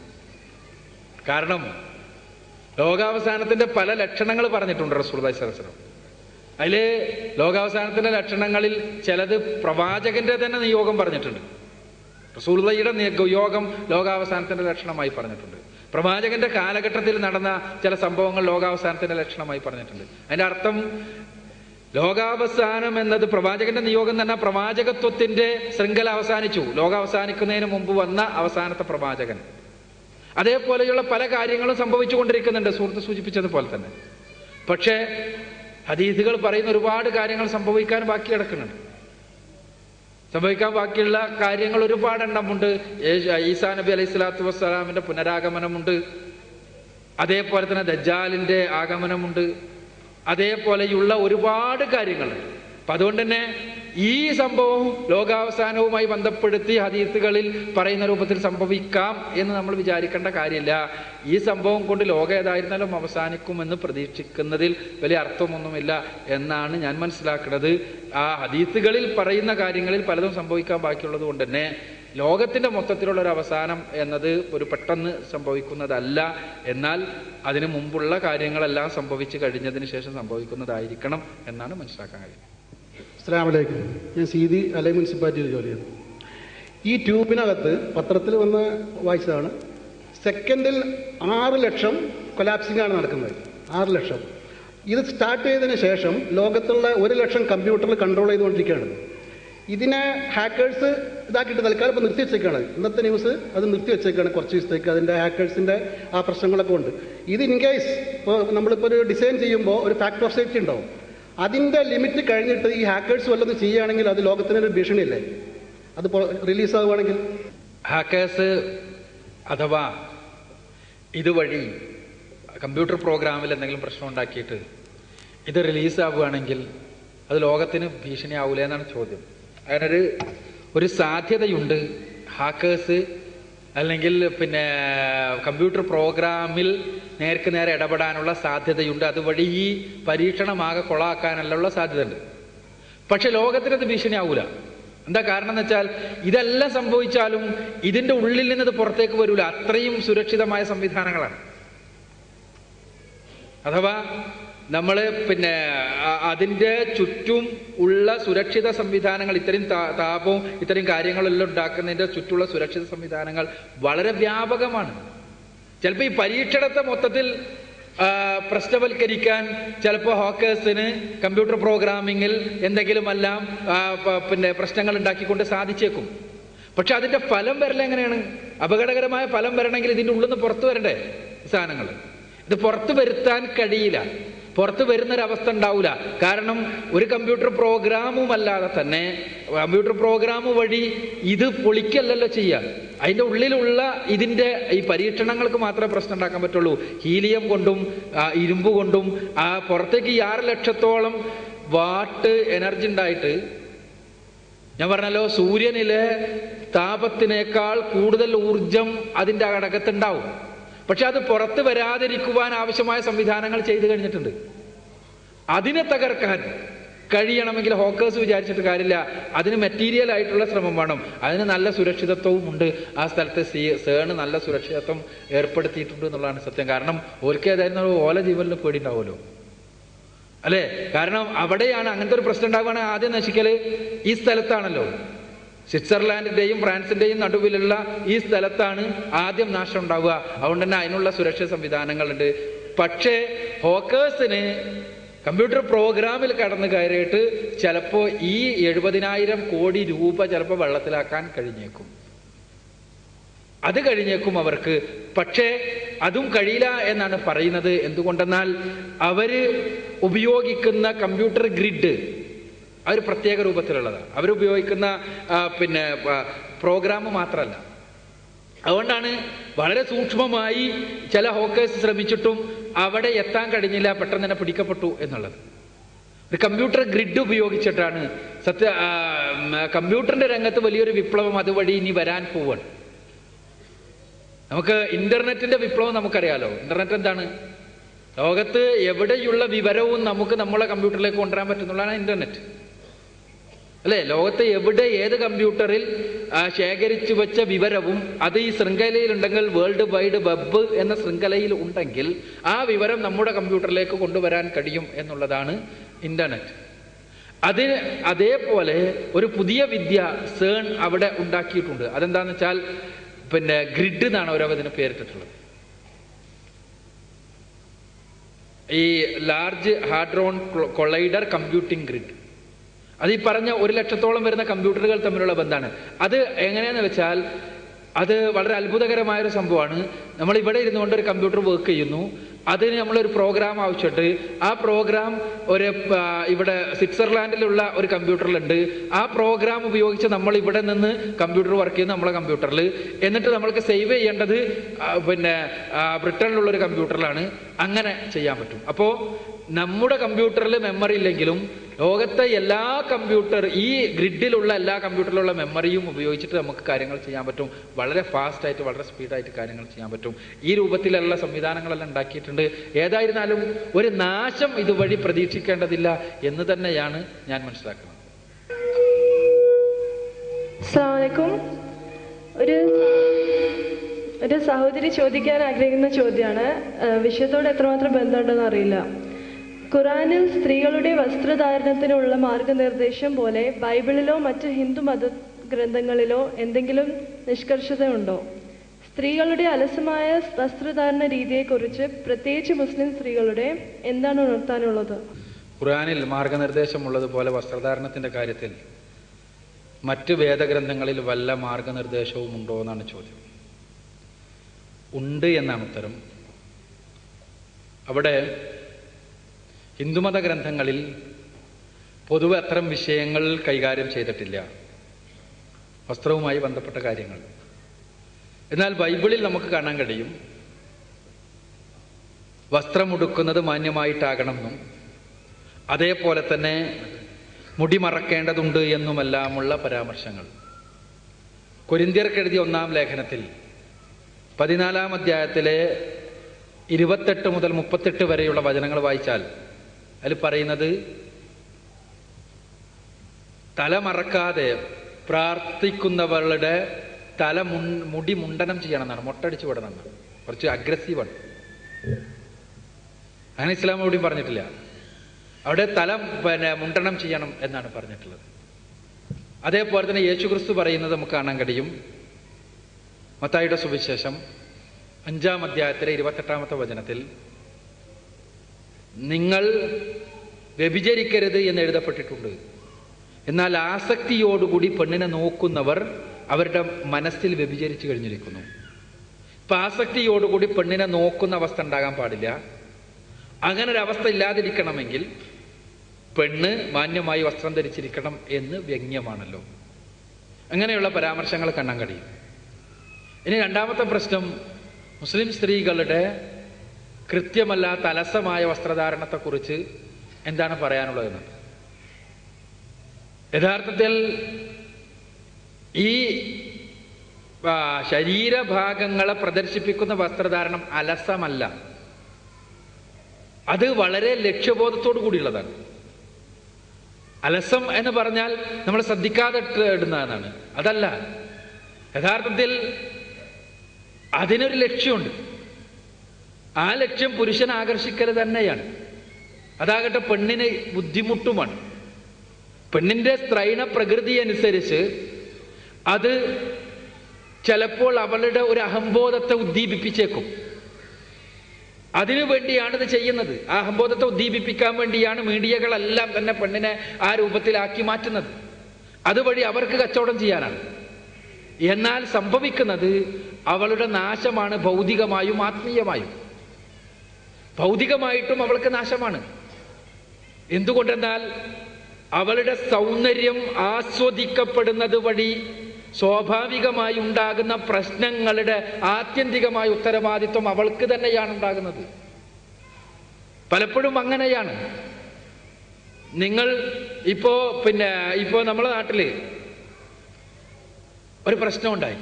കാരണം ലോകാവസാനത്തിന്റെ പല ലക്ഷണങ്ങൾ പറഞ്ഞിട്ടുണ്ട് റസൂൽ സ്വലം അതില് ലോകാവസാനത്തിന്റെ ലക്ഷണങ്ങളിൽ ചിലത് പ്രവാചകന്റെ തന്നെ നിയോഗം പറഞ്ഞിട്ടുണ്ട് റസൂൽയുടെ നിയോഗം ലോകാവസാനത്തിന്റെ ലക്ഷണമായി പറഞ്ഞിട്ടുണ്ട് പ്രവാചകന്റെ കാലഘട്ടത്തിൽ നടന്ന ചില സംഭവങ്ങൾ ലോകാവസാനത്തിന്റെ ലക്ഷണമായി പറഞ്ഞിട്ടുണ്ട് അതിന്റെ അർത്ഥം ലോകാവസാനം എന്നത് പ്രവാചകന്റെ നിയോഗം തന്നെ പ്രവാചകത്വത്തിന്റെ ശൃംഖല അവസാനിച്ചു ലോകം അവസാനിക്കുന്നതിന് മുമ്പ് വന്ന അവസാനത്തെ പ്രവാചകൻ അതേപോലെയുള്ള പല കാര്യങ്ങളും സംഭവിച്ചു കൊണ്ടിരിക്കുന്നുണ്ട് സുഹൃത്ത് സൂചിപ്പിച്ചതുപോലെ തന്നെ പക്ഷേ ഹദീസുകൾ പറയുന്ന ഒരുപാട് കാര്യങ്ങൾ സംഭവിക്കാൻ ബാക്കി കിടക്കുന്നുണ്ട് സംഭവിക്കാൻ ബാക്കിയുള്ള കാര്യങ്ങൾ ഒരുപാട് എണ്ണമുണ്ട് യേശു- ഈസാ നബി അലൈഹി സ്വലാത്തു വസ്സലാമിന്റെ പുനരാഗമനമുണ്ട് അതേപോലെ തന്നെ ദജ്ജാലിന്റെ ആഗമനമുണ്ട് അതേപോലെയുള്ള ഒരുപാട് കാര്യങ്ങളുണ്ട് അപ്പൊ അതുകൊണ്ട് തന്നെ ഈ സംഭവം ലോകാവസാനവുമായി ബന്ധപ്പെടുത്തി ഹദീസുകളിൽ പറയുന്ന രൂപത്തിൽ സംഭവിക്കാം എന്ന് നമ്മൾ വിചാരിക്കേണ്ട കാര്യമില്ല ഈ സംഭവം കൊണ്ട് ലോകം ഏതായിരുന്നാലും അവസാനിക്കുമെന്ന് പ്രതീക്ഷിക്കുന്നതിൽ വലിയ അർത്ഥമൊന്നുമില്ല എന്നാണ് ഞാൻ മനസ്സിലാക്കുന്നത് ആ ഹദീസുകളിൽ പറയുന്ന കാര്യങ്ങളിൽ പലതും സംഭവിക്കാൻ ബാക്കിയുള്ളത് കൊണ്ട് തന്നെ ലോകത്തിന്റെ മൊത്തത്തിലുള്ള ഒരു അവസാനം എന്നത് ഒരു പെട്ടെന്ന് സംഭവിക്കുന്നതല്ല എന്നാൽ അതിനു മുമ്പുള്ള കാര്യങ്ങളെല്ലാം സംഭവിച്ചു കഴിഞ്ഞതിന് ശേഷം സംഭവിക്കുന്നതായിരിക്കണം എന്നാണ് മനസ്സിലാക്കാൻ കഴിയുന്നത് അസ്സലാമലൈക്കും ഞാൻ സീതി അലൈ മുനിസിപ്പാലിറ്റിയിൽ ജോലി ചെയ്യുന്നു ഈ ട്യൂബിനകത്ത് പത്രത്തിൽ വന്ന് വായിച്ചതാണ് സെക്കൻഡിൽ ആറ് ലക്ഷം കൊലാപ്സിംഗ് ആണ് നടക്കുന്നത് ആറ് ലക്ഷം ഇത് സ്റ്റാർട്ട് ചെയ്തതിന് ശേഷം ലോകത്തുള്ള ഒരു ലക്ഷം കമ്പ്യൂട്ടറിൽ കൺട്രോൾ ചെയ്തുകൊണ്ടിരിക്കുകയാണ് ഇതിനെ ഹാക്കേഴ്സ് ഇതാക്കിയിട്ട് തൽക്കാലം ഇപ്പോൾ നിർത്തി വെച്ചേക്കാണ് ഇന്നത്തെ ന്യൂസ് അത് നിർത്തി വെച്ചേക്കാണ് കുറച്ച് ദിവസത്തേക്ക് അതിൻ്റെ ഹാക്കേഴ്സിൻ്റെ ആ പ്രശ്നങ്ങളൊക്കെ ഉണ്ട് ഇത് ഇൻ കേസ് ഇപ്പോൾ നമ്മളിപ്പോൾ ഒരു ഡിസൈൻ ചെയ്യുമ്പോൾ ഒരു ഫാക്ടർ ഓഫ് സേഫ്റ്റി ഉണ്ടാവും അതിൻ്റെ ലിമിറ്റ് കഴിഞ്ഞിട്ട് ഈ ഹാക്കേഴ്സ് വല്ലതും ചെയ്യുകയാണെങ്കിൽ അത് ലോകത്തിനൊരു ഭീഷണിയല്ലേ അത് റിലീസ് ആവുകയാണെങ്കിൽ ഹാക്കേഴ്സ് അഥവാ ഇതുവഴി കമ്പ്യൂട്ടർ പ്രോഗ്രാമിൽ എന്തെങ്കിലും പ്രശ്നം ഉണ്ടാക്കിയിട്ട് ഇത് റിലീസ് ആവുകയാണെങ്കിൽ അത് ലോകത്തിന് ഭീഷണിയാവൂലേ എന്നാണ് ചോദ്യം അതിനൊരു ഒരു സാധ്യതയുണ്ട് ഹാക്കേഴ്സ് അല്ലെങ്കിൽ പിന്നെ കമ്പ്യൂട്ടർ പ്രോഗ്രാമിൽ നേർക്ക് നേരെ ഇടപെടാനുള്ള സാധ്യതയുണ്ട് അതുവഴി ഈ പരീക്ഷണമാകെ കൊളാക്കാനുള്ള സാധ്യതയുണ്ട് പക്ഷെ ലോകത്തിനത് ഭീഷണിയാവൂല എന്താ കാരണം എന്ന് വെച്ചാൽ ഇതെല്ലാം സംഭവിച്ചാലും ഇതിന്റെ ഉള്ളിൽ നിന്നത് പുറത്തേക്ക് വരൂല അത്രയും സുരക്ഷിതമായ സംവിധാനങ്ങളാണ് അഥവാ നമ്മൾ പിന്നെ അ- അതിന്റെ ചുറ്റും ഉള്ള സുരക്ഷിത സംവിധാനങ്ങൾ ഇത്രയും താ- താപവും ഇത്രയും കാര്യങ്ങളെല്ലാം ഉണ്ടാക്കുന്നതിന്റെ ചുറ്റുള്ള സുരക്ഷിത സംവിധാനങ്ങൾ വളരെ വ്യാപകമാണ് ചിലപ്പോൾ ഈ പരീക്ഷണത്തെ മൊത്തത്തിൽ ആ, പ്രശ്നവൽക്കരിക്കാൻ ചിലപ്പോൾ ഹോക്കേഴ്സിന് കമ്പ്യൂട്ടർ പ്രോഗ്രാമിങ്ങിൽ എന്തെങ്കിലുമെല്ലാം ആ, പ- പിന്നെ പ്രശ്നങ്ങൾ ഉണ്ടാക്കിക്കൊണ്ട് സാധിച്ചേക്കും പക്ഷെ അതിന്റെ ഫലം വരല എങ്ങനെയാണ് അപകടകരമായ ഫലം വരണമെങ്കിൽ ഇതിന്റെ ഉള്ളിൽ നിന്ന് പുറത്തു വരണ്ടേ സാധനങ്ങൾ ഇത് പുറത്തു വരുത്താൻ കഴിയില്ല പുറത്തു വരുന്നൊരവസ്ഥ ഉണ്ടാവില്ല കാരണം ഒരു കമ്പ്യൂട്ടർ പ്രോഗ്രാമും അല്ലാതെ തന്നെ കമ്പ്യൂട്ടർ പ്രോഗ്രാം വഴി ഇത് പൊളിക്കല്ലല്ലോ ചെയ്യുക അതിൻ്റെ ഉള്ളിലുള്ള ഇതിൻ്റെ ഈ പരീക്ഷണങ്ങൾക്ക് മാത്രമേ പ്രശ്നം ഉണ്ടാക്കാൻ പറ്റുള്ളൂ ഹീലിയം കൊണ്ടും ആ, ഇരുമ്പ് കൊണ്ടും ആ പുറത്തേക്ക് ഈ ആറ് ലക്ഷത്തോളം വാട്ട് എനർജി ഉണ്ടായിട്ട് ഞാൻ പറഞ്ഞല്ലോ സൂര്യനിലെ താപത്തിനേക്കാൾ കൂടുതൽ ഊർജം അതിൻ്റെ അകത്തുണ്ടാവും പക്ഷെ അത് പുറത്ത് വരാതിരിക്കുവാൻ ആവശ്യമായ സംവിധാനങ്ങൾ ചെയ്തു കഴിഞ്ഞിട്ടുണ്ട് അതിനെ തകർക്കാൻ കഴിയണമെങ്കിൽ ഹോക്കേഴ്സ് വിചാരിച്ചിട്ട് കാര്യമില്ല അതിന് മെറ്റീരിയൽ ആയിട്ടുള്ള ശ്രമം വേണം അതിന് നല്ല സുരക്ഷിതത്വവും ഉണ്ട് ആ സ്ഥലത്ത് സി സേണ് നല്ല സുരക്ഷിതത്വം ഏർപ്പെടുത്തിയിട്ടുണ്ട് എന്നുള്ളതാണ് സത്യം കാരണം ഓർക്ക് ഏതായിരുന്നു ഓല ജീവനിൽ പേടിണ്ടാവുമല്ലോ അല്ലേ കാരണം അവിടെയാണ് അങ്ങനത്തെ ഒരു പ്രശ്നം ഉണ്ടാവുകയാണെങ്കിൽ ആദ്യം നശിക്കല് ഈ സ്ഥലത്താണല്ലോ സ്വിറ്റ്സർലാൻഡിന്റെയും ഫ്രാൻസിന്റെയും നടുവിലുള്ള ഈ സ്ഥലത്താണ് ആദ്യം നാശം ഉണ്ടാവുക അതുകൊണ്ട് തന്നെ അതിനുള്ള സുരക്ഷാ സംവിധാനങ്ങളുണ്ട് പക്ഷേ ഹോക്കേഴ്സിന് കമ്പ്യൂട്ടർ പ്രോഗ്രാമിൽ കടന്നു കയറിയിട്ട് ചിലപ്പോൾ ഈ എഴുപതിനായിരം കോടി രൂപ ചിലപ്പോൾ വെള്ളത്തിലാക്കാൻ കഴിഞ്ഞേക്കും അത് കഴിഞ്ഞേക്കും അവർക്ക് പക്ഷേ അതും കഴിയില്ല എന്നാണ് പറയുന്നത് എന്തുകൊണ്ടെന്നാൽ അവര് ഉപയോഗിക്കുന്ന കമ്പ്യൂട്ടർ ഗ്രിഡ് അവർ പ്രത്യേക രൂപത്തിലുള്ളതാണ് അവരുപയോഗിക്കുന്ന ആ, പിന്നെ പ്രോഗ്രാം മാത്രമല്ല അതുകൊണ്ടാണ് വളരെ സൂക്ഷ്മമായി ചില ഹോക്കേഴ്സ് ശ്രമിച്ചിട്ടും അവിടെ എത്താൻ കഴിഞ്ഞില്ല പെട്ടെന്ന് തന്നെ പിടിക്കപ്പെട്ടു എന്നുള്ളത് ഒരു കമ്പ്യൂട്ടർ ഗ്രിഡ് ഉപയോഗിച്ചിട്ടാണ് സത്യ ആ, ഉം, കമ്പ്യൂട്ടറിന്റെ രംഗത്ത് വലിയൊരു വിപ്ലവം അതുവഴി ഇനി വരാൻ പോവാണ് നമുക്ക് ഇന്റർനെറ്റിന്റെ വിപ്ലവം നമുക്കറിയാലോ ഇന്റർനെറ്റ് എന്താണ് ലോകത്ത് എവിടെയുള്ള വിവരവും നമുക്ക് നമ്മളെ കമ്പ്യൂട്ടറിലേക്ക് കൊണ്ടുവരാൻ പറ്റുന്നുള്ളതാണ് ഇന്റർനെറ്റ് അല്ലെ ലോകത്ത് എവിടെ ഏത് കമ്പ്യൂട്ടറിൽ ആ, ശേഖരിച്ചു വെച്ച വിവരവും അത് ഈ ശൃംഖലയിൽ ഉണ്ടെങ്കിൽ വേൾഡ് വൈഡ് വെബ് എന്ന ശൃംഖലയിൽ ഉണ്ടെങ്കിൽ ആ വിവരം നമ്മുടെ കമ്പ്യൂട്ടറിലേക്ക് കൊണ്ടുവരാൻ കഴിയും എന്നുള്ളതാണ് ഇന്റർനെറ്റ് അതിന് അതേപോലെ ഒരു പുതിയ വിദ്യ സേൺ അവിടെ ഉണ്ടാക്കിയിട്ടുണ്ട് അതെന്താന്ന് വെച്ചാൽ പിന്നെ ഗ്രിഡ് എന്നാണ് അവരതിന് പേരിട്ടിട്ടുള്ളത് ഈ large hadron collider computing grid അത് ഈ പറഞ്ഞ ഒരു ലക്ഷത്തോളം വരുന്ന കമ്പ്യൂട്ടറുകൾ തമ്മിലുള്ള ബന്ധമാണ് അത് എങ്ങനെയാന്ന് വെച്ചാൽ അത് വളരെ അത്ഭുതകരമായ ഒരു സംഭവമാണ് നമ്മൾ ഇവിടെ ഇരുന്നുകൊണ്ട് ഒരു കമ്പ്യൂട്ടർ വർക്ക് ചെയ്യുന്നു അതിന് നമ്മളൊരു പ്രോഗ്രാം ആവശ്യമുണ്ട് ആ പ്രോഗ്രാം ഒരു ആ, ഇവിടെ സ്വിറ്റ്സർലാൻഡിലുള്ള ഒരു കമ്പ്യൂട്ടറിലുണ്ട് ആ പ്രോഗ്രാം ഉപയോഗിച്ച് നമ്മൾ ഇവിടെ നിന്ന് കമ്പ്യൂട്ടർ വർക്ക് ചെയ്യുന്നു നമ്മളെ കമ്പ്യൂട്ടറിൽ എന്നിട്ട് നമ്മൾക്ക് സേവ് ചെയ്യേണ്ടത് ആ, പിന്നെ ആ, ബ്രിട്ടനിലുള്ള ഒരു കമ്പ്യൂട്ടറിലാണ് അങ്ങനെ ചെയ്യാൻ പറ്റും അപ്പോൾ നമ്മുടെ കമ്പ്യൂട്ടറിൽ മെമ്മറി ഇല്ലെങ്കിലും ലോകത്തെ എല്ലാ കമ്പ്യൂട്ടർ ഈ ഗ്രിഡിലുള്ള എല്ലാ കമ്പ്യൂട്ടറിലുള്ള മെമ്മറിയും ഉപയോഗിച്ചിട്ട് നമുക്ക് കാര്യങ്ങൾ ചെയ്യാൻ പറ്റും വളരെ ഫാസ്റ്റ് ആയിട്ട് വളരെ സ്പീഡായിട്ട് കാര്യങ്ങൾ ചെയ്യാൻ പറ്റും ഈ രൂപത്തിലുള്ള സംവിധാനങ്ങളെല്ലാം ഉണ്ടാക്കിയിട്ടുണ്ട് ഏതായിരുന്നാലും ഒരു നാശം ഇതുവഴി പ്രതീക്ഷിക്കേണ്ടതില്ല എന്ന് തന്നെയാണ് ഞാൻ മനസ്സിലാക്കുന്നത് അസ്സാമലൈക്കും ഒരു ഒരു സഹോദരി ചോദിക്കാൻ ആഗ്രഹിക്കുന്ന ചോദ്യമാണ് ഏഹ് വിഷയത്തോട് എത്രമാത്രം ബന്ധമുണ്ടെന്ന് അറിയില്ല ഖുറാനിൽ സ്ത്രീകളുടെ വസ്ത്രധാരണത്തിനുള്ള മാർഗനിർദ്ദേശം പോലെ ബൈബിളിലോ മറ്റ് ഹിന്ദു മത ഗ്രന്ഥങ്ങളിലോ എന്തെങ്കിലും നിഷ്കർഷത ഉണ്ടോ സ്ത്രീകളുടെ അലസമായ വസ്ത്രധാരണ രീതിയെക്കുറിച്ച് പ്രത്യേകിച്ച് മുസ്ലിം സ്ത്രീകളുടെ എന്താണ് ഉണർത്താനുള്ളത് ഖുർആനിൽ മാർഗനിർദ്ദേശമുള്ളതുപോലെ വസ്ത്രധാരണത്തിന്റെ കാര്യത്തിൽ മറ്റ് വേദഗ്രന്ഥങ്ങളിൽ വല്ല മാർഗനിർദ്ദേശവും ഉണ്ടോ എന്നാണ് ചോദ്യം ഉണ്ട് എന്നാണ് ഉത്തരം അവിടെ ഹിന്ദുമത ഗ്രന്ഥങ്ങളിൽ പൊതുവെ അത്തരം വിഷയങ്ങൾ കൈകാര്യം ചെയ്തിട്ടില്ല വസ്ത്രവുമായി ബന്ധപ്പെട്ട കാര്യങ്ങൾ എന്നാൽ ബൈബിളിൽ നമുക്ക് കാണാൻ കഴിയും വസ്ത്രമുടുക്കുന്നത് മാന്യമായിട്ടാകണമെന്നും അതേപോലെ തന്നെ മുടി മറക്കേണ്ടതുണ്ട് എന്നുമെല്ലാമുള്ള പരാമർശങ്ങൾ കൊരിന്ത്യർക്കെഴുതിയ ഒന്നാം ലേഖനത്തിൽ പതിനാലാം അധ്യായത്തിലെ ഇരുപത്തെട്ട് മുതൽ മുപ്പത്തെട്ട് വരെയുള്ള വചനങ്ങൾ വായിച്ചാൽ അതിൽ പറയുന്നത് തല മറക്കാതെ പ്രാർത്ഥിക്കുന്നവരുടെ തല മുൻ മുടി മുണ്ടനം ചെയ്യണം എന്നാണ് മൊട്ടടിച്ച് വിടണം എന്നാണ് കുറച്ച് അഗ്രസീവാണ് അങ്ങനെ ഇസ്ലാം എവിടെയും പറഞ്ഞിട്ടില്ല അവിടെ തല പിന്നെ മുണ്ടനം ചെയ്യണം എന്നാണ് പറഞ്ഞിട്ടുള്ളത് അതേപോലെ തന്നെ യേശു ക്രിസ്തു പറയുന്നത് നമുക്ക് കാണാൻ കഴിയും മത്തായിയുടെ സുവിശേഷം അഞ്ചാം അധ്യായത്തിലെ ഇരുപത്തെട്ടാമത്തെ വചനത്തിൽ നിങ്ങൾ വ്യഭിചരിക്കരുത് എന്ന് എഴുതപ്പെട്ടിട്ടുണ്ട് എന്നാൽ ആസക്തിയോടുകൂടി പെണ്ണിനെ നോക്കുന്നവർ അവരുടെ മനസ്സിൽ വ്യഭിചരിച്ചു കഴിഞ്ഞിരിക്കുന്നു ഇപ്പൊ ആസക്തിയോടുകൂടി പെണ്ണിനെ നോക്കുന്ന അവസ്ഥ ഉണ്ടാകാൻ പാടില്ല അങ്ങനെ ഒരു അവസ്ഥ ഇല്ലാതിരിക്കണമെങ്കിൽ പെണ്ണ് മാന്യമായി വസ്ത്രം ധരിച്ചിരിക്കണം എന്ന് വ്യംഗ്യമാണല്ലോ അങ്ങനെയുള്ള പരാമർശങ്ങൾ കാണാൻ കഴിയും ഇനി രണ്ടാമത്തെ പ്രശ്നം മുസ്ലിം സ്ത്രീകളുടെ കൃത്യമല്ലാത്ത അലസമായ വസ്ത്രധാരണത്തെക്കുറിച്ച് എന്താണ് പറയാനുള്ളതെന്ന് യഥാർത്ഥത്തിൽ ഈ ആ, ശരീരഭാഗങ്ങളെ പ്രദർശിപ്പിക്കുന്ന വസ്ത്രധാരണം അലസമല്ല അത് വളരെ ലക്ഷ്യബോധത്തോടു കൂടിയുള്ളതാണ് അലസം എന്ന് പറഞ്ഞാൽ നമ്മൾ ശ്രദ്ധിക്കാതെ ഇട്ട് ഇടുന്നതാണ് അതല്ല യഥാർത്ഥത്തിൽ അതിനൊരു ലക്ഷ്യമുണ്ട് ആ ലക്ഷ്യം പുരുഷനെ ആകർഷിക്കൽ തന്നെയാണ് അതാകട്ടെ പെണ്ണിന് ബുദ്ധിമുട്ടുമാണ് പെണ്ണിന്റെ സ്ത്രൈണ പ്രകൃതി അനുസരിച്ച് അത് ചിലപ്പോൾ അവളുടെ ഒരു അഹംബോധത്തെ ഉദ്ദീപിപ്പിച്ചേക്കും അതിനു വേണ്ടിയാണ് ഇത് ചെയ്യുന്നത് ആ അഹംബോധത്തെ ഉദ്ദീപിപ്പിക്കാൻ വേണ്ടിയാണ് മീഡിയകളെല്ലാം തന്നെ പെണ്ണിനെ ആ രൂപത്തിലാക്കി മാറ്റുന്നത് അതുവഴി അവർക്ക് കച്ചവടം ചെയ്യാനാണ് എന്നാൽ സംഭവിക്കുന്നത് അവളുടെ നാശമാണ് ഭൗതികമായും ആത്മീയമായും ഭൗതികമായിട്ടും അവൾക്ക് നാശമാണ് എന്തുകൊണ്ടെന്നാൽ അവളുടെ സൗന്ദര്യം ആസ്വദിക്കപ്പെടുന്നത് വഴി സ്വാഭാവികമായി ഉണ്ടാകുന്ന പ്രശ്നങ്ങളുടെ ആത്യന്തികമായ ഉത്തരവാദിത്വം അവൾക്ക് തന്നെയാണ് ഉണ്ടാകുന്നത് പലപ്പോഴും അങ്ങനെയാണ് നിങ്ങൾ ഇപ്പോ പിന്നെ ഇപ്പോ നമ്മളെ നാട്ടില് ഒരു പ്രശ്നമുണ്ടായി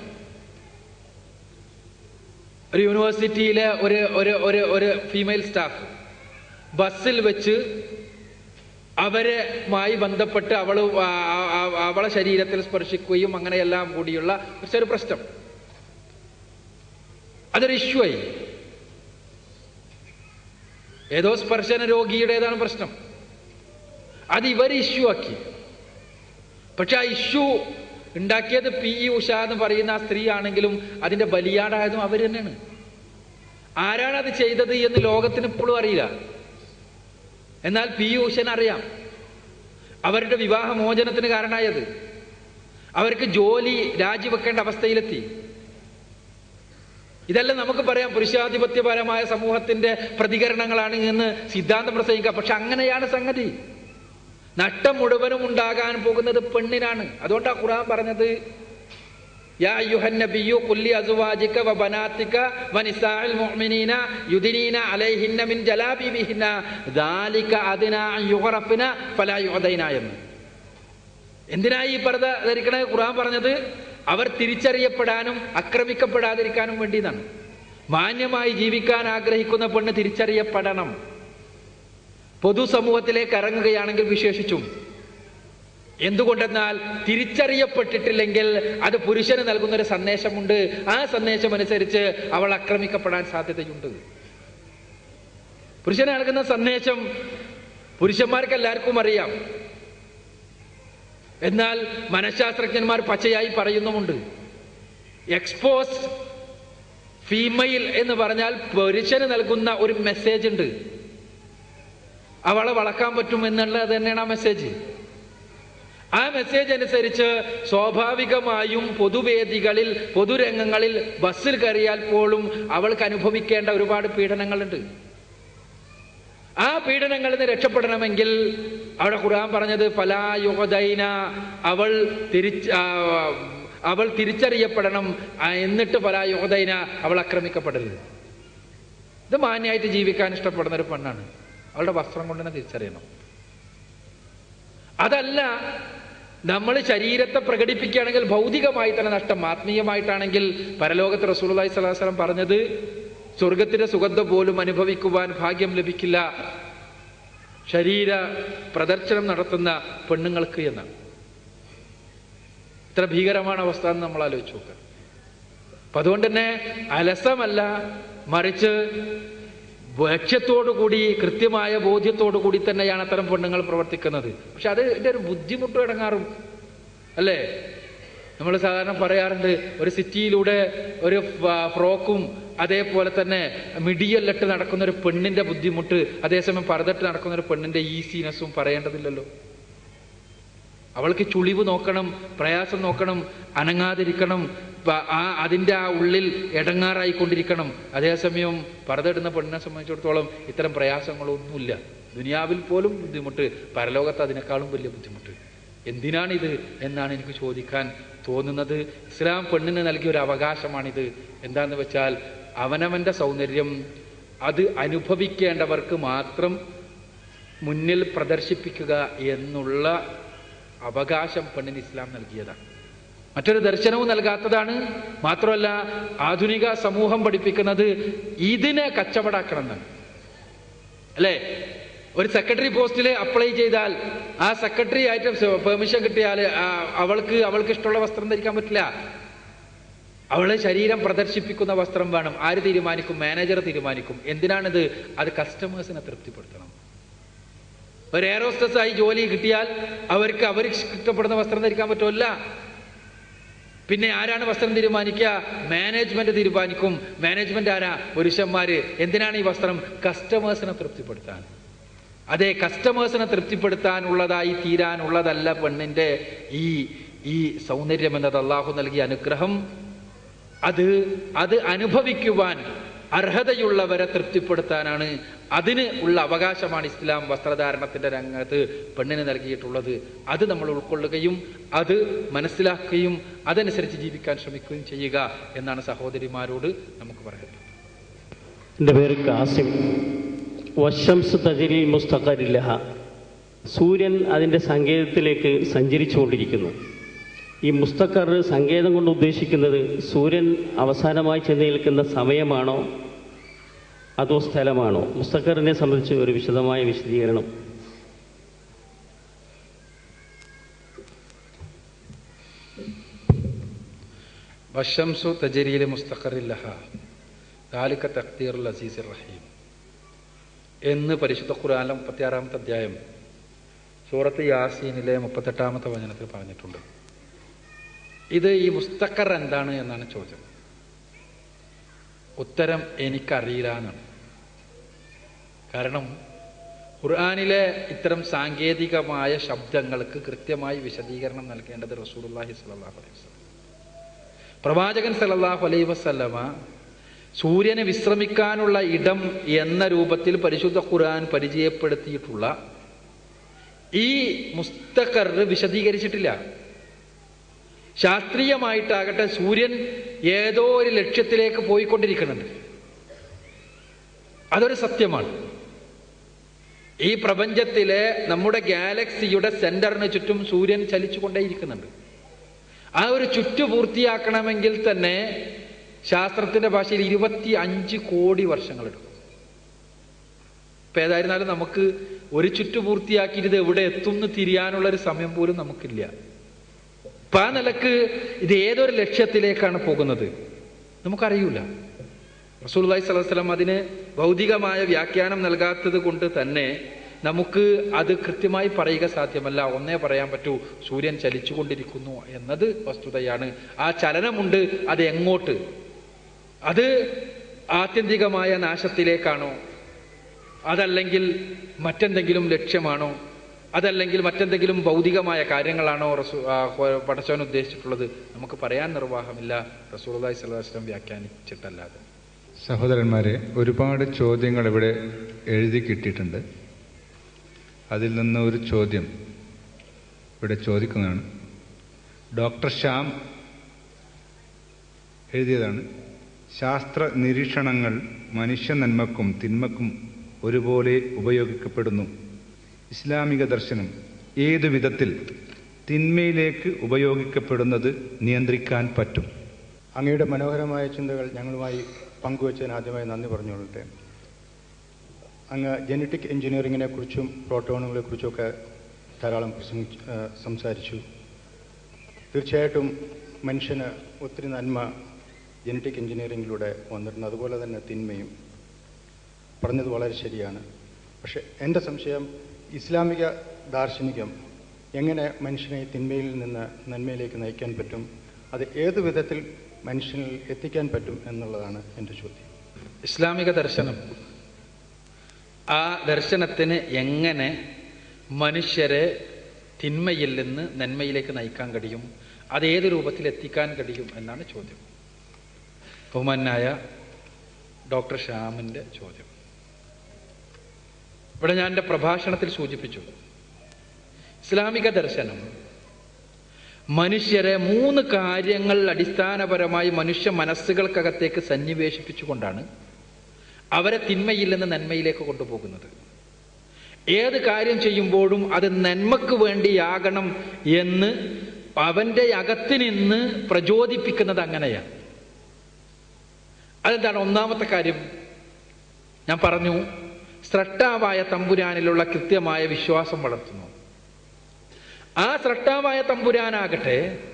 ഒരു യൂണിവേഴ്സിറ്റിയിലെ ഒരു ഒരു ഒരു ഒരു ഫീമെയിൽ സ്റ്റാഫ് ബസ്സിൽ വെച്ച് അവരുമായി ബന്ധപ്പെട്ട് അവൾ അവളെ ശരീരത്തിൽ സ്പർശിക്കുകയും അങ്ങനെയെല്ലാം കൂടിയുള്ള ഒരു ചെറു പ്രശ്നം അതൊരു ഇഷ്യൂ ആയി ഏതോ സ്പർശന രോഗിയുടേതാണ് പ്രശ്നം അത് ഇവർ ഇഷ്യൂ ആക്കി പക്ഷെ ആ ഇഷ്യൂ ഉണ്ടാക്കിയത് പി ഇ ഉഷ എന്ന് പറയുന്ന ആ സ്ത്രീ ആണെങ്കിലും അതിന്റെ ബലിയാടായതും അവർ തന്നെയാണ് ആരാണ് അത് ചെയ്തത് എന്ന് ലോകത്തിന് ഇപ്പോഴും അറിയില്ല എന്നാൽ പി യു ഉഷന് അറിയാം അവരുടെ വിവാഹമോചനത്തിന് കാരണമായത് അവർക്ക് ജോലി രാജിവെക്കേണ്ട അവസ്ഥയിലെത്തി ഇതെല്ലാം നമുക്ക് പറയാം പുരുഷാധിപത്യപരമായ സമൂഹത്തിന്റെ പ്രതികരണങ്ങളാണ് എന്ന് സിദ്ധാന്തം പ്രസംഗിക്കാം പക്ഷെ അങ്ങനെയാണ് സംഗതി നഷ്ടം മുഴുവനും ഉണ്ടാകാൻ പോകുന്നത് പെണ്ണിനാണ് അതുകൊണ്ടാണ് ഖുർആൻ പറഞ്ഞത് യാ അയ്യുഹൻ നബിയ്യു ഖുല്ലി അസ്വാജിക വബനാതിക വനിസാഇൽ മുഅ്മിനീന യുദിനീന അലൈഹിന്ന മിൻ ജലാബിബിഹിന്ന ദാലിക അദ്നാ അൻ യുഗ്റഫന ഫലാ യുഅദൈന എന്ന് എന്തിനാ ഈ പർദ്ദ ധരിക്കണേ ഖുർആൻ പറഞ്ഞത് അവർ തിരിച്ചറിയപ്പെടാനും ആക്രമിക്കപ്പെടാതിരിക്കാനും വേണ്ടിയതാണ് മാന്യമായി ജീവിക്കാൻ ആഗ്രഹിക്കുന്ന പെണ്ണ് തിരിച്ചറിയപ്പെടണം പൊതുസമൂഹത്തിലേക്ക് ഇറങ്ങുകയാണെങ്കിൽ വിശേഷിച്ചും എന്തുകൊണ്ടെന്നാൽ തിരിച്ചറിയപ്പെട്ടിട്ടില്ലെങ്കിൽ അത് പുരുഷന് നൽകുന്ന ഒരു സന്ദേശമുണ്ട് ആ സന്ദേശം അനുസരിച്ച് അവൾ ആക്രമിക്കപ്പെടാൻ സാധ്യതയുണ്ട് പുരുഷന് നൽകുന്ന സന്ദേശം പുരുഷന്മാർക്ക് എല്ലാവർക്കും അറിയാം എന്നാൽ മനഃശാസ്ത്രജ്ഞന്മാർ പച്ചയായി പറയുന്നുമുണ്ട് എക്സ്പോസ് ഫീമെയിൽ എന്ന് പറഞ്ഞാൽ പുരുഷന് നൽകുന്ന ഒരു മെസ്സേജ് ഉണ്ട് അവളെ വളക്കാൻ പറ്റും എന്നുള്ളത് തന്നെയാണ് ആ മെസ്സേജ് ആ മെസ്സേജ് അനുസരിച്ച് സ്വാഭാവികമായും പൊതുവേദികളിൽ പൊതുരംഗങ്ങളിൽ ബസ്സിൽ കയറിയാൽ പോലും അവൾക്ക് അനുഭവിക്കേണ്ട ഒരുപാട് പീഡനങ്ങളുണ്ട് ആ പീഡനങ്ങളിൽ നിന്ന് രക്ഷപ്പെടണമെങ്കിൽ അവിടെ ഖുർആൻ പറഞ്ഞത് ഫലായുഹദൈന അവൾ തിരിച്ച് ആ, അവൾ തിരിച്ചറിയപ്പെടണം ആ, എന്നിട്ട് ഫലായുഹദൈന അവൾ ആക്രമിക്കപ്പെടരുത് ഇത് മാന്യമായിട്ട് ജീവിക്കാൻ ഇഷ്ടപ്പെടുന്ന ഒരു പെണ്ണാണ് അവളുടെ വസ്ത്രം കൊണ്ട് തന്നെ തിരിച്ചറിയണം അതല്ല നമ്മൾ ശരീരത്തെ പ്രകടിപ്പിക്കുകയാണെങ്കിൽ ഭൗതികമായി തന്നെ നഷ്ടം ആത്മീയമായിട്ടാണെങ്കിൽ പരലോകത്ത് റസൂലുള്ളാഹി സ്വല്ലല്ലാഹു അലൈഹി വസല്ലം പറഞ്ഞത് സ്വർഗത്തിന്റെ സുഗന്ധം പോലും അനുഭവിക്കുവാൻ ഭാഗ്യം ലഭിക്കില്ല ശരീര പ്രദർശനം നടത്തുന്ന പെണ്ണുങ്ങൾക്ക് എന്നാണ് ഇത്ര ഭീകരമാണ് അവസ്ഥ എന്ന് നമ്മൾ ആലോചിച്ച് നോക്കുക അപ്പൊ അതുകൊണ്ട് തന്നെ അലസമല്ല മറിച്ച് ലക്ഷ്യത്തോടു കൂടി കൃത്യമായ ബോധ്യത്തോടു കൂടി തന്നെയാണ് അത്തരം പെണ്ണുങ്ങൾ പ്രവർത്തിക്കുന്നത് പക്ഷെ അത് ഇതിന്റെ ഒരു ബുദ്ധിമുട്ടും ഇടങ്ങാറും അല്ലേ നമ്മൾ സാധാരണ പറയാറുണ്ട് ഒരു സിറ്റിയിലൂടെ ഒരു ഫ- ഫ്രോക്കും അതേപോലെ തന്നെ മിടിയല്ലിട്ട് നടക്കുന്ന ഒരു പെണ്ണിന്റെ ബുദ്ധിമുട്ട് അതേസമയം പരതിട്ട് നടക്കുന്ന ഒരു പെണ്ണിന്റെ ഈസിനെസ്സും പറയേണ്ടതില്ലല്ലോ അവൾക്ക് ചുളിവ് നോക്കണം പ്രയാസം നോക്കണം അനങ്ങാതിരിക്കണം പ- ആ അതിൻ്റെ ആ ഉള്ളിൽ ഇടങ്ങാറായിക്കൊണ്ടിരിക്കണം അതേസമയം പരതിടുന്ന പെണ്ണിനെ സംബന്ധിച്ചിടത്തോളം ഇത്തരം പ്രയാസങ്ങളൊന്നുമില്ല ദുനിയാവിൽ പോലും ബുദ്ധിമുട്ട് പരലോകത്ത് അതിനേക്കാളും വലിയ ബുദ്ധിമുട്ട് എന്തിനാണിത് എന്നാണ് എനിക്ക് ചോദിക്കാൻ തോന്നുന്നത് ഇസ്ലാം പെണ്ണിന് നൽകിയ ഒരു അവകാശമാണിത് എന്താന്ന് വെച്ചാൽ അവനവന്റെ സൗന്ദര്യം അത് അനുഭവിക്കേണ്ടവർക്ക് മാത്രം മുന്നിൽ പ്രദർശിപ്പിക്കുക എന്നുള്ള അവകാശം പെണ്ണിന് ഇസ്ലാം നൽകിയതാണ് മറ്റൊരു ദർശനവും നൽകാത്തതാണ് മാത്രമല്ല ആധുനിക സമൂഹം പഠിപ്പിക്കുന്നത് ഇതിനെ കച്ചവടാക്കണം എന്നാണ് അല്ലേ ഒരു സെക്രട്ടറി പോസ്റ്റിൽ അപ്ലൈ ചെയ്താൽ ആ സെക്രട്ടറി ആയിട്ട് പെർമിഷൻ കിട്ടിയാൽ ആ, അവൾക്ക് അവൾക്ക് ഇഷ്ടമുള്ള വസ്ത്രം ധരിക്കാൻ പറ്റില്ല അവളെ ശരീരം പ്രദർശിപ്പിക്കുന്ന വസ്ത്രം വേണം ആര് തീരുമാനിക്കും മാനേജർ തീരുമാനിക്കും എന്തിനാണിത് അത് കസ്റ്റമേഴ്സിനെ തൃപ്തിപ്പെടുത്തണം ഒരു എയറോസ്റ്റസ് ആയി ജോലി കിട്ടിയാൽ അവർക്ക് അവർ ഇഷ്ടപ്പെടുന്ന വസ്ത്രം ധരിക്കാൻ പറ്റുമല്ല പിന്നെ ആരാണ് വസ്ത്രം തീരുമാനിക്കുക മാനേജ്മെന്റ് തീരുമാനിക്കും മാനേജ്മെന്റ് ആരാ പുരുഷന്മാര് എന്തിനാണ് ഈ വസ്ത്രം കസ്റ്റമേഴ്സിനെ തൃപ്തിപ്പെടുത്താൻ അതെ കസ്റ്റമേഴ്സിനെ തൃപ്തിപ്പെടുത്താനുള്ളതായി തീരാനുള്ളതല്ല പെണ്ണിന്റെ ഈ ഈ സൗന്ദര്യം എന്നത് അള്ളാഹു നൽകിയ അനുഗ്രഹം അത് അത് അനുഭവിക്കുവാൻ അർഹതയുള്ളവരെ തൃപ്തിപ്പെടുത്താനാണ് അതിന് ഉള്ള അവകാശമാണ് ഇസ്ലാം വസ്ത്രധാരണത്തിന്റെ രംഗത്ത് പെണ്ണിന് നൽകിയിട്ടുള്ളത് അത് നമ്മൾ ഉൾക്കൊള്ളുകയും അത് മനസ്സിലാക്കുകയും അതനുസരിച്ച് ജീവിക്കാൻ ശ്രമിക്കുകയും ചെയ്യുക എന്നാണ് സഹോദരിമാരോട് നമുക്ക് പറയുന്നത് എൻ്റെ പേര് കാസിം വശംസ് തജരി മുസ്തഖരില്ലഹ സൂര്യൻ അതിൻ്റെ സങ്കേതത്തിലേക്ക് സഞ്ചരിച്ചുകൊണ്ടിരിക്കുന്നു ഈ മുസ്തഖർ സങ്കേതം കൊണ്ട് ഉദ്ദേശിക്കുന്നത് സൂര്യൻ അവസാനമായി ചെന്ന് നിൽക്കുന്ന സമയമാണോ അതോ സ്ഥലമാണോ മുസ്തഖറിനെ സംബന്ധിച്ച് ഒരു വിശദമായ വിശദീകരണം വശംസു തജരിയിലെ മുസ്തഖറില്ലഹ ദാലിക തഖ്തീറുൽ അസീസ് റഹീം എന്ന് പരിശുദ്ധ ഖുർആനിലെ മുപ്പത്തിയാറാമത്തെ അധ്യായം സൂറത്ത് യാസീനിലെ മുപ്പത്തെട്ടാമത്തെ വചനത്തിൽ പറഞ്ഞിട്ടുണ്ട് ഇത് ഈ മുസ്തഖർ എന്താണ് എന്നാണ് ചോദ്യം ഉത്തരം എനിക്കറിയില്ല എന്നാണ് കാരണം ഖുർആാനിലെ ഇത്തരം സാങ്കേതികമായ ശബ്ദങ്ങൾക്ക് കൃത്യമായി വിശദീകരണം നൽകേണ്ടത് റസൂലുള്ളാഹി സ്വല്ലല്ലാഹു അലൈഹി വസല്ലം പ്രവാചകൻ സല്ലല്ലാഹു അലൈഹി വസല്ലമ സൂര്യന് വിശ്രമിക്കാനുള്ള ഇടം എന്ന രൂപത്തിൽ പരിശുദ്ധ ഖുർആൻ പരിചയപ്പെടുത്തിയിട്ടുള്ള ഈ മുസ്തഖർ വിശദീകരിച്ചിട്ടില്ല ശാസ്ത്രീയമായിട്ടാകട്ടെ സൂര്യൻ ഏതോ ഒരു ലക്ഷ്യത്തിലേക്ക് പോയിക്കൊണ്ടിരിക്കുന്നുണ്ട് അതൊരു സത്യമാണ് ഈ പ്രപഞ്ചത്തിലെ നമ്മുടെ ഗാലക്സിയുടെ സെന്ററിന് ചുറ്റും സൂര്യൻ ചലിച്ചുകൊണ്ടേയിരിക്കുന്നുണ്ട് ആ ഒരു ചുറ്റു പൂർത്തിയാക്കണമെങ്കിൽ തന്നെ ശാസ്ത്രത്തിന്റെ ഭാഷയിൽ ഇരുപത്തി അഞ്ച് കോടി വർഷങ്ങളെടുക്കും ഇപ്പൊ ഏതായിരുന്നാലും നമുക്ക് ഒരു ചുറ്റു പൂർത്തിയാക്കിയിട്ട് ഇത് എവിടെ എത്തും എന്ന് തിരിയാനുള്ള ഒരു സമയം പോലും നമുക്കില്ല അപ്പൊ ആ നിലക്ക് ഇത് ഏതൊരു ലക്ഷ്യത്തിലേക്കാണ് പോകുന്നത് നമുക്കറിയൂല റസൂൽല്ലാഹി സ്വലൈഹി സ്വലം അതിന് ഭൗതികമായ വ്യാഖ്യാനം നൽകാത്തത് കൊണ്ട് തന്നെ നമുക്ക് അത് കൃത്യമായി പറയുക സാധ്യമല്ല ഒന്നേ പറയാൻ പറ്റൂ സൂര്യൻ ചലിച്ചുകൊണ്ടിരിക്കുന്നു എന്നത് വസ്തുതയാണ് ആ ചലനമുണ്ട് അത് എങ്ങോട്ട് അത് ആത്യന്തികമായ നാശത്തിലേക്കാണോ അതല്ലെങ്കിൽ മറ്റെന്തെങ്കിലും ലക്ഷ്യമാണോ അതല്ലെങ്കിൽ മറ്റെന്തെങ്കിലും ഭൗതികമായ കാര്യങ്ങളാണോ റസൂ ആ, ഹോ- പടച്ചവൻ ഉദ്ദേശിച്ചിട്ടുള്ളത് നമുക്ക് പറയാൻ നിർവാഹമില്ല റസൂർദായ് സ്വലാസ്ലം വ്യാഖ്യാനിച്ചിട്ടല്ലാതെ സഹോദരന്മാരെ ഒരുപാട് ചോദ്യങ്ങൾ ഇവിടെ എഴുതി കിട്ടിയിട്ടുണ്ട് അതിൽ നിന്ന് ഒരു ചോദ്യം ഇവിടെ ചോദിക്കുന്നതാണ് ഡോക്ടർ ശ്യാം എഴുതിയതാണ് ശാസ്ത്ര നിരീക്ഷണങ്ങൾ മനുഷ്യ നന്മക്കും തിന്മക്കും ഒരുപോലെ ഉപയോഗിക്കപ്പെടുന്നു ഇസ്ലാമിക ദർശനം ഏതു വിധത്തിൽ തിന്മയിലേക്ക് ഉപയോഗിക്കപ്പെടുന്നത് നിയന്ത്രിക്കാൻ പറ്റും അങ്ങയുടെ മനോഹരമായ ചിന്തകൾ ഞങ്ങളുമായി പങ്കുവച്ചതിന് ആദ്യമായി നന്ദി പറഞ്ഞുകൊള്ളട്ടെ അങ്ങ് ജനറ്റിക് എഞ്ചിനീയറിങ്ങിനെ കുറിച്ചും പ്രോട്ടോണുകളെ കുറിച്ചുമൊക്കെ ധാരാളം പ്രസംഗിച്ചു ആ, സംസാരിച്ചു തീർച്ചയായിട്ടും മനുഷ്യന് ഒത്തിരി നന്മ ജനറ്റിക് എഞ്ചിനീയറിങ്ങിലൂടെ വന്നിട്ടുണ്ട് അതുപോലെ തന്നെ തിന്മയും പറഞ്ഞത് വളരെ ശരിയാണ് പക്ഷേ എൻ്റെ സംശയം ഇസ്ലാമിക ദാർശനികം എങ്ങനെ മനുഷ്യനെ തിന്മയിൽ നിന്ന് നന്മയിലേക്ക് നയിക്കാൻ പറ്റും അത് ഏത് വിധത്തിൽ മനുഷ്യനിൽ എത്തിക്കാൻ പറ്റും എന്നുള്ളതാണ് എൻ്റെ ചോദ്യം ഇസ്ലാമിക ദർശനം ആ ദർശനത്തിന് എങ്ങനെ മനുഷ്യരെ തിന്മയിൽ നിന്ന് നന്മയിലേക്ക് നയിക്കാൻ കഴിയും അത് ഏത് രൂപത്തിൽ എത്തിക്കാൻ കഴിയും എന്നാണ് ചോദ്യം ബഹുമാനായ ഡോക്ടർ ശ്യാമിൻ്റെ ചോദ്യം ഇവിടെ ഞാൻ എൻ്റെ പ്രഭാഷണത്തിൽ സൂചിപ്പിച്ചു ഇസ്ലാമിക ദർശനം മനുഷ്യരെ മൂന്ന് കാര്യങ്ങൾ അടിസ്ഥാനപരമായി മനുഷ്യ മനസ്സുകൾക്കകത്തേക്ക് സന്നിവേശിപ്പിച്ചുകൊണ്ടാണ് അവരെ തിന്മയിൽ നിന്ന് നന്മയിലേക്ക് കൊണ്ടുപോകുന്നത് ഏത് കാര്യം ചെയ്യുമ്പോഴും അത് നന്മക്ക് വേണ്ടിയാകണം എന്ന് അവന്റെ അകത്ത് നിന്ന് പ്രചോദിപ്പിക്കുന്നത് അങ്ങനെയാണ് അതെന്താണ് ഒന്നാമത്തെ കാര്യം ഞാൻ പറഞ്ഞു സ്രഷ്ടാവായ തമ്പുരാനിലുള്ള കൃത്യമായ വിശ്വാസം വളർത്തുന്നു ആ സ്രഷ്ടാവായ തമ്പുരാനാകട്ടെ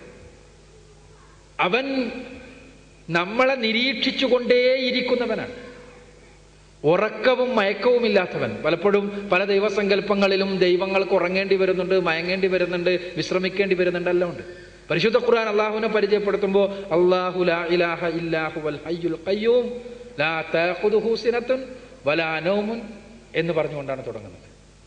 അവൻ നമ്മളെ നിരീക്ഷിച്ചുകൊണ്ടേയിരിക്കുന്നവനാണ് ഉറക്കവും മയക്കവുമില്ലാത്തവൻ പലപ്പോഴും പല ദൈവസങ്കല്പങ്ങളിലും ദൈവങ്ങൾക്ക് ഉറങ്ങേണ്ടി വരുന്നുണ്ട് മയങ്ങേണ്ടി വരുന്നുണ്ട് വിശ്രമിക്കേണ്ടി വരുന്നുണ്ട് എല്ലാം ഉണ്ട് പരിശുദ്ധ ഖുർആൻ അള്ളാഹുവിനെ പരിചയപ്പെടുത്തുമ്പോൾ അള്ളാഹു ലാ ഇലാഹ ഇല്ലാഹു വൽ ഹയ്യുൽ ഖയ്യൂം ലാ തഅഖുദുഹു സിനത്തുൻ വലാ നൗമുൻ എന്ന് പറഞ്ഞുകൊണ്ടാണ് തുടങ്ങുന്നത്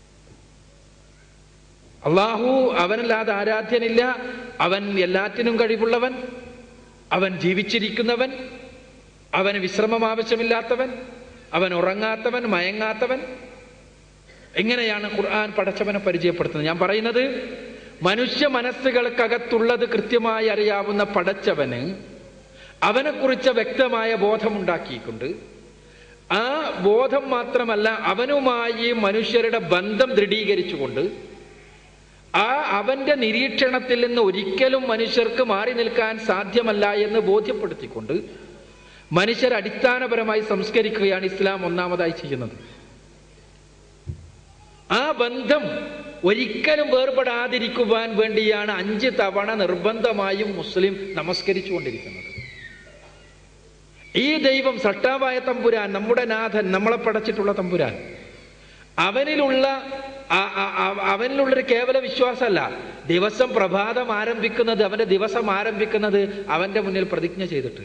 അള്ളാഹു അവനല്ലാതെ ആരാധ്യനില്ല അവൻ എല്ലാറ്റിനും കഴിവുള്ളവൻ അവൻ ജീവിച്ചിരിക്കുന്നവൻ അവന് വിശ്രമം ആവശ്യമില്ലാത്തവൻ അവൻ ഉറങ്ങാത്തവൻ മയങ്ങാത്തവൻ എങ്ങനെയാണ് ഖുർആൻ പടച്ചവനെ പരിചയപ്പെടുത്തുന്നത് ഞാൻ പറയുന്നത് മനുഷ്യ മനസ്സുകൾക്കകത്തുള്ളത് കൃത്യമായി അറിയാവുന്ന പടച്ചവന് അവനെക്കുറിച്ച് വ്യക്തമായ ബോധമുണ്ടാക്കിക്കൊണ്ട് ആ ബോധം മാത്രമല്ല അവനുമായി മനുഷ്യരുടെ ബന്ധം ദൃഢീകരിച്ചുകൊണ്ട് ആ അവന്റെ നിരീക്ഷണത്തിൽ നിന്ന് ഒരിക്കലും മനുഷ്യർക്ക് മാറി നിൽക്കാൻ സാധ്യമല്ല എന്ന് ബോധ്യപ്പെടുത്തിക്കൊണ്ട് മനുഷ്യർ അടിസ്ഥാനപരമായി സംസ്കരിക്കുകയാണ് ഇസ്ലാം ഒന്നാമതായി ചെയ്യുന്നത് ആ ബന്ധം ഒരിക്കലും വേർപെടാതിരിക്കുവാൻ വേണ്ടിയാണ് അഞ്ച് തവണ നിർബന്ധമായും മുസ്ലിം നമസ്കരിച്ചുകൊണ്ടിരിക്കുന്നത് ഈ ദൈവം സട്ടാവായ തമ്പുരാൻ നമ്മുടെ നാഥൻ നമ്മളെ പടച്ചിട്ടുള്ള തമ്പുരാൻ അവനിലുള്ള ആ- ആ- ആ- അവനിലുള്ളൊരു കേവല വിശ്വാസമല്ല ദിവസം പ്രഭാതം ആരംഭിക്കുന്നത് അവന്റെ ദിവസം ആരംഭിക്കുന്നത് അവന്റെ മുന്നിൽ പ്രതിജ്ഞ ചെയ്തിട്ട്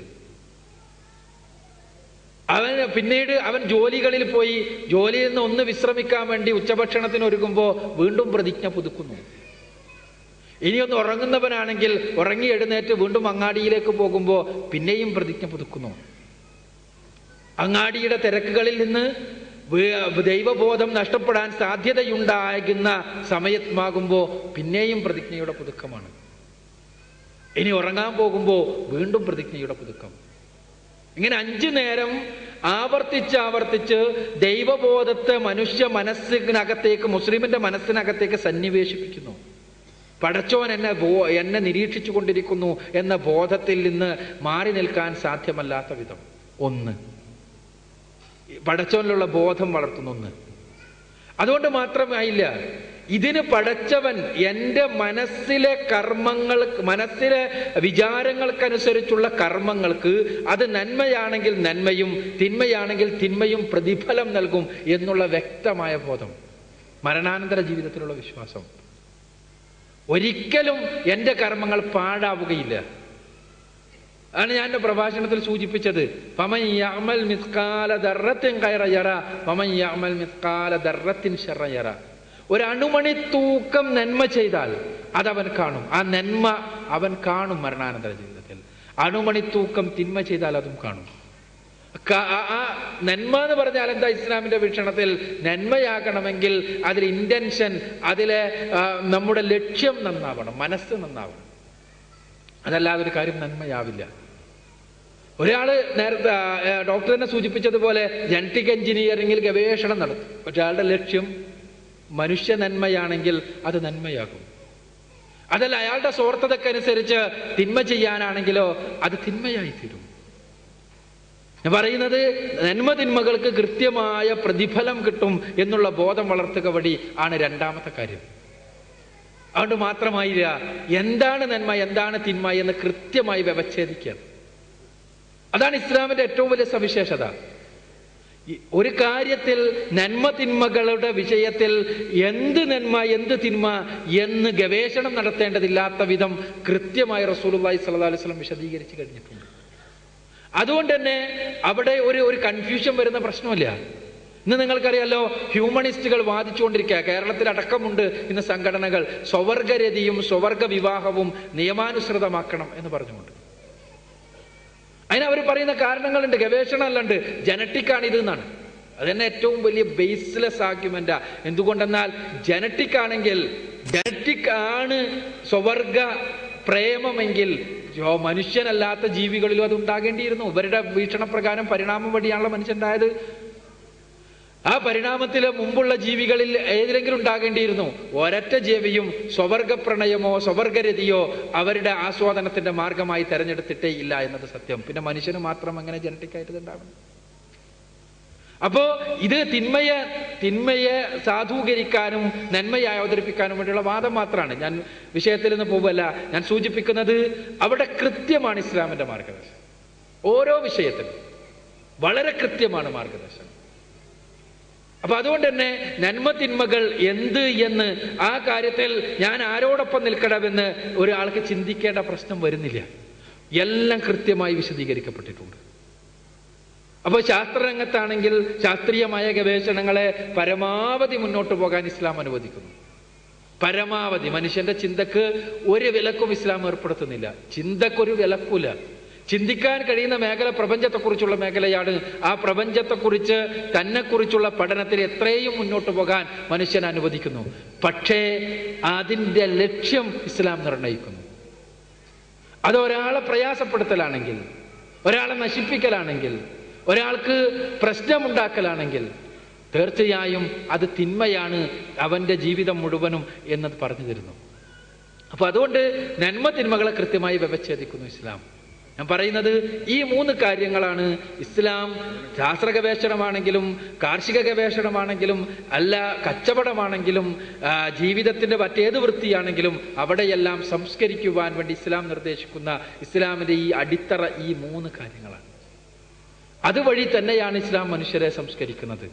അവന് പിന്നീട് അവൻ ജോലികളിൽ പോയി ജോലിയിൽ നിന്ന് ഒന്ന് വിശ്രമിക്കാൻ വേണ്ടി ഉച്ചഭക്ഷണത്തിന് ഒരുങ്ങുമ്പോൾ വീണ്ടും പ്രതിജ്ഞ പുതുക്കുന്നു ഇനിയൊന്ന് ഉറങ്ങുന്നവനാണെങ്കിൽ ഉറങ്ങി എഴുന്നേറ്റ് വീണ്ടും അങ്ങാടിയിലേക്ക് പോകുമ്പോൾ പിന്നെയും പ്രതിജ്ഞ പുതുക്കുന്നു അങ്ങാടിയുടെ തിരക്കുകളിൽ നിന്ന് വേ- ദൈവബോധം നഷ്ടപ്പെടാൻ സാധ്യതയുണ്ടാകുന്ന സമയമാകുമ്പോൾ പിന്നെയും പ്രതിജ്ഞയുടെ പുതുക്കമാണ് ഇനി ഉറങ്ങാൻ പോകുമ്പോൾ വീണ്ടും പ്രതിജ്ഞയുടെ പുതുക്കം ഇങ്ങനെ അഞ്ചു നേരം ആവർത്തിച്ച് ആവർത്തിച്ച് ദൈവബോധത്തെ മനുഷ്യ മനസ്സിനകത്തേക്ക് മുസ്ലിമിന്റെ മനസ്സിനകത്തേക്ക് സന്നിവേശിപ്പിക്കുന്നു പടച്ചോൻ എന്നെ ബോ- എന്നെ നിരീക്ഷിച്ചു കൊണ്ടിരിക്കുന്നു എന്ന ബോധത്തിൽ നിന്ന് മാറി നിൽക്കാൻ സാധ്യമല്ലാത്ത വിധം ഒന്ന് പടച്ചോനിലുള്ള ബോധം വളർത്തുന്നു ഒന്ന് അതുകൊണ്ട് മാത്രമായില്ല ഇതിന് പടച്ചവൻ എൻ്റെ മനസ്സിലെ കർമ്മങ്ങൾ മനസ്സിലെ വിചാരങ്ങൾക്കനുസരിച്ചുള്ള കർമ്മങ്ങൾക്ക് അത് നന്മയാണെങ്കിൽ നന്മയും തിന്മയാണെങ്കിൽ തിന്മയും പ്രതിഫലം നൽകും എന്നുള്ള വ്യക്തമായ ബോധം മരണാനന്തര ജീവിതത്തിലുള്ള വിശ്വാസം ഒരിക്കലും എൻ്റെ കർമ്മങ്ങൾ പാഴാവുകയില്ല ആണ് ഞാൻ എൻ്റെ പ്രഭാഷണത്തിൽ സൂചിപ്പിച്ചത് ഫമൻ യഅമൽ മിസ്കാല ദർറത്തിൻ ഖൈറ യറ ഫമൻ യഅമൽ മിസ്കാല ദർറത്തിൻ ശർറ യറ ഒരു അണുമണി തൂക്കം നന്മ ചെയ്താൽ അതവൻ കാണും ആ നന്മ അവൻ കാണും മരണാനന്തര ജീവിതത്തിൽ അണുമണി തൂക്കം തിന്മ ചെയ്താൽ അതും കാണും ക- ആ- ആ നന്മ എന്ന് പറഞ്ഞാൽ എന്താ ഇസ്ലാമിന്റെ വീക്ഷണത്തിൽ നന്മയാകണമെങ്കിൽ അതിൽ ഇന്റൻഷൻ അതിലെ ആ, നമ്മുടെ ലക്ഷ്യം നന്നാവണം മനസ്സ് നന്നാവണം അതല്ലാതെ ഒരു കാര്യം നന്മയാവില്ല ഒരാള് നേരത്തെ ആ, ആ, ഡോക്ടർ തന്നെ സൂചിപ്പിച്ചതുപോലെ ജനറ്റിക് എഞ്ചിനീയറിംഗിൽ ഗവേഷണം നടത്തും പക്ഷെ അയാളുടെ ലക്ഷ്യം മനുഷ്യ നന്മയാണെങ്കിൽ അത് നന്മയാകും അതല്ല അയാളുടെ സ്വാർത്ഥതക്കനുസരിച്ച് തിന്മ ചെയ്യാനാണെങ്കിലോ അത് തിന്മയായി തീരും ഞാൻ പറയുന്നത് നന്മ തിന്മകൾക്ക് കൃത്യമായ പ്രതിഫലം കിട്ടും എന്നുള്ള ബോധം വളർത്തുക വഴി ആണ് രണ്ടാമത്തെ കാര്യം അതുകൊണ്ട് മാത്രമായില്ല എന്താണ് നന്മ എന്താണ് തിന്മ എന്ന് കൃത്യമായി വ്യവച്ഛേദിക്കുക അതാണ് ഇസ്ലാമിന്റെ ഏറ്റവും വലിയ സവിശേഷത ഈ ഒരു കാര്യത്തിൽ നന്മ തിന്മകളുടെ വിഷയത്തിൽ എന്ത് നന്മ എന്ത് തിന്മ എന്ന് ഗവേഷണം നടത്തേണ്ടതില്ലാത്ത വിധം കൃത്യമായി റസൂലുള്ളാഹി സ്വല്ലല്ലാഹു അലൈഹി വസല്ലം വിശദീകരിച്ചു കഴിഞ്ഞിട്ടുണ്ട് അതുകൊണ്ട് തന്നെ അവിടെ ഒരു ഒരു കൺഫ്യൂഷൻ വരുന്ന പ്രശ്നമില്ല ഇന്ന് നിങ്ങൾക്കറിയാലോ ഹ്യൂമണിസ്റ്റുകൾ വാദിച്ചുകൊണ്ടിരിക്കുക കേരളത്തിൽ അടക്കമുണ്ട് ഇന്ന് സംഘടനകൾ സ്വവർഗരതിയും സ്വവർഗ വിവാഹവും നിയമാനുസൃതമാക്കണം എന്ന് പറഞ്ഞുകൊണ്ട് അതിന് അവർ പറയുന്ന കാരണങ്ങളുണ്ട് ഗവേഷണം അല്ലാണ്ട് ജനറ്റിക്കാണ് ഇത് എന്നാണ് അത് തന്നെ ഏറ്റവും വലിയ ബേസ്ലെസ് ആർഗ്യുമെന്റാ എന്തുകൊണ്ടെന്നാൽ ജനറ്റിക് ആണെങ്കിൽ ജനറ്റിക് ആണ് സ്വവർഗ പ്രേമമെങ്കിൽ ജോ- മനുഷ്യനല്ലാത്ത ജീവികളിലും അത് ഉണ്ടാകേണ്ടിയിരുന്നു ഇവരുടെ വീക്ഷണപ്രകാരം പരിണാമം വഴിയാണല്ലോ മനുഷ്യണ്ടായത് ആ പരിണാമത്തിലെ മുമ്പുള്ള ജീവികളിൽ ഏതിലെങ്കിലും ഉണ്ടാകേണ്ടിയിരുന്നു ഒരൊറ്റ ജീവിയും സ്വവർഗ പ്രണയമോ സ്വവർഗരതിയോ അവരുടെ ആസ്വാദനത്തിന്റെ മാർഗമായി തെരഞ്ഞെടുത്തിട്ടേ ഇല്ല എന്നത് സത്യം പിന്നെ മനുഷ്യന് മാത്രം അങ്ങനെ ജനറ്റിക്കായിട്ട് ഉണ്ടാവണം അപ്പോ ഇത് തിന്മയെ തിന്മയെ സാധൂകരിക്കാനും നന്മയായി അവതരിപ്പിക്കാനും വേണ്ടിയുള്ള വാദം മാത്രമാണ് ഞാൻ വിഷയത്തിൽ നിന്ന് പോവല്ല ഞാൻ സൂചിപ്പിക്കുന്നത് അവിടെ കൃത്യമാണ് ഇസ്ലാമിന്റെ മാർഗദർശനം ഓരോ വിഷയത്തിലും വളരെ കൃത്യമാണ് മാർഗദർശനം അപ്പൊ അതുകൊണ്ട് തന്നെ നന്മ തിന്മകൾ എന്ത് എന്ന് ആ കാര്യത്തിൽ ഞാൻ ആരോടൊപ്പം നിൽക്കണമെന്ന് ഒരാൾക്ക് ചിന്തിക്കേണ്ട പ്രശ്നം വരുന്നില്ല എല്ലാം കൃത്യമായി വിശദീകരിക്കപ്പെട്ടിട്ടുണ്ട് അപ്പോൾ ശാസ്ത്രരംഗത്താണെങ്കിൽ ശാസ്ത്രീയമായ ഗവേഷണങ്ങളെ പരമാവധി മുന്നോട്ട് പോകാൻ ഇസ്ലാം അനുവദിക്കുന്നു പരമാവധി മനുഷ്യന്റെ ചിന്തക്ക് ഒരു വിലക്കും ഇസ്ലാം ഏർപ്പെടുത്തുന്നില്ല ചിന്തക്കൊരു വിലക്കൂല ചിന്തിക്കാൻ കഴിയുന്ന മേഖല പ്രപഞ്ചത്തെക്കുറിച്ചുള്ള മേഖലയാണ് ആ പ്രപഞ്ചത്തെക്കുറിച്ച് തന്നെക്കുറിച്ചുള്ള പഠനത്തിൽ എത്രയും മുന്നോട്ട് പോകാൻ മനുഷ്യൻ അനുവദിക്കുന്നു പക്ഷേ അതിൻ്റെ ലക്ഷ്യം ഇസ്ലാം നിർണയിക്കുന്നു അത് ഒരാളെ പ്രയാസപ്പെടുത്തലാണെങ്കിൽ ഒരാളെ നശിപ്പിക്കലാണെങ്കിൽ ഒരാൾക്ക് പ്രശ്നമുണ്ടാക്കലാണെങ്കിൽ തീർച്ചയായും അത് തിന്മയാണ് അവന്റെ ജീവിതം മുഴുവനും എന്നത് പറഞ്ഞു തരുന്നു അപ്പൊ അതുകൊണ്ട് നന്മ തിന്മകളെ കൃത്യമായി വ്യവച്ഛേദിക്കുന്നു ഇസ്ലാം ഞാൻ പറയുന്നത് ഈ മൂന്ന് കാര്യങ്ങളാണ് ഇസ്ലാം ശാസ്ത്ര ഗവേഷണമാണെങ്കിലും കാർഷിക ഗവേഷണമാണെങ്കിലും അല്ല കച്ചവടമാണെങ്കിലും ആ, ജീവിതത്തിന്റെ മറ്റേത് വൃത്തിയാണെങ്കിലും അവിടെയെല്ലാം സംസ്കരിക്കുവാൻ വേണ്ടി ഇസ്ലാം നിർദ്ദേശിക്കുന്ന ഇസ്ലാമിന്റെ ഈ അടിത്തറ ഈ മൂന്ന് കാര്യങ്ങളാണ് അതുവഴി തന്നെയാണ് ഇസ്ലാം മനുഷ്യരെ സംസ്കരിക്കുന്നത്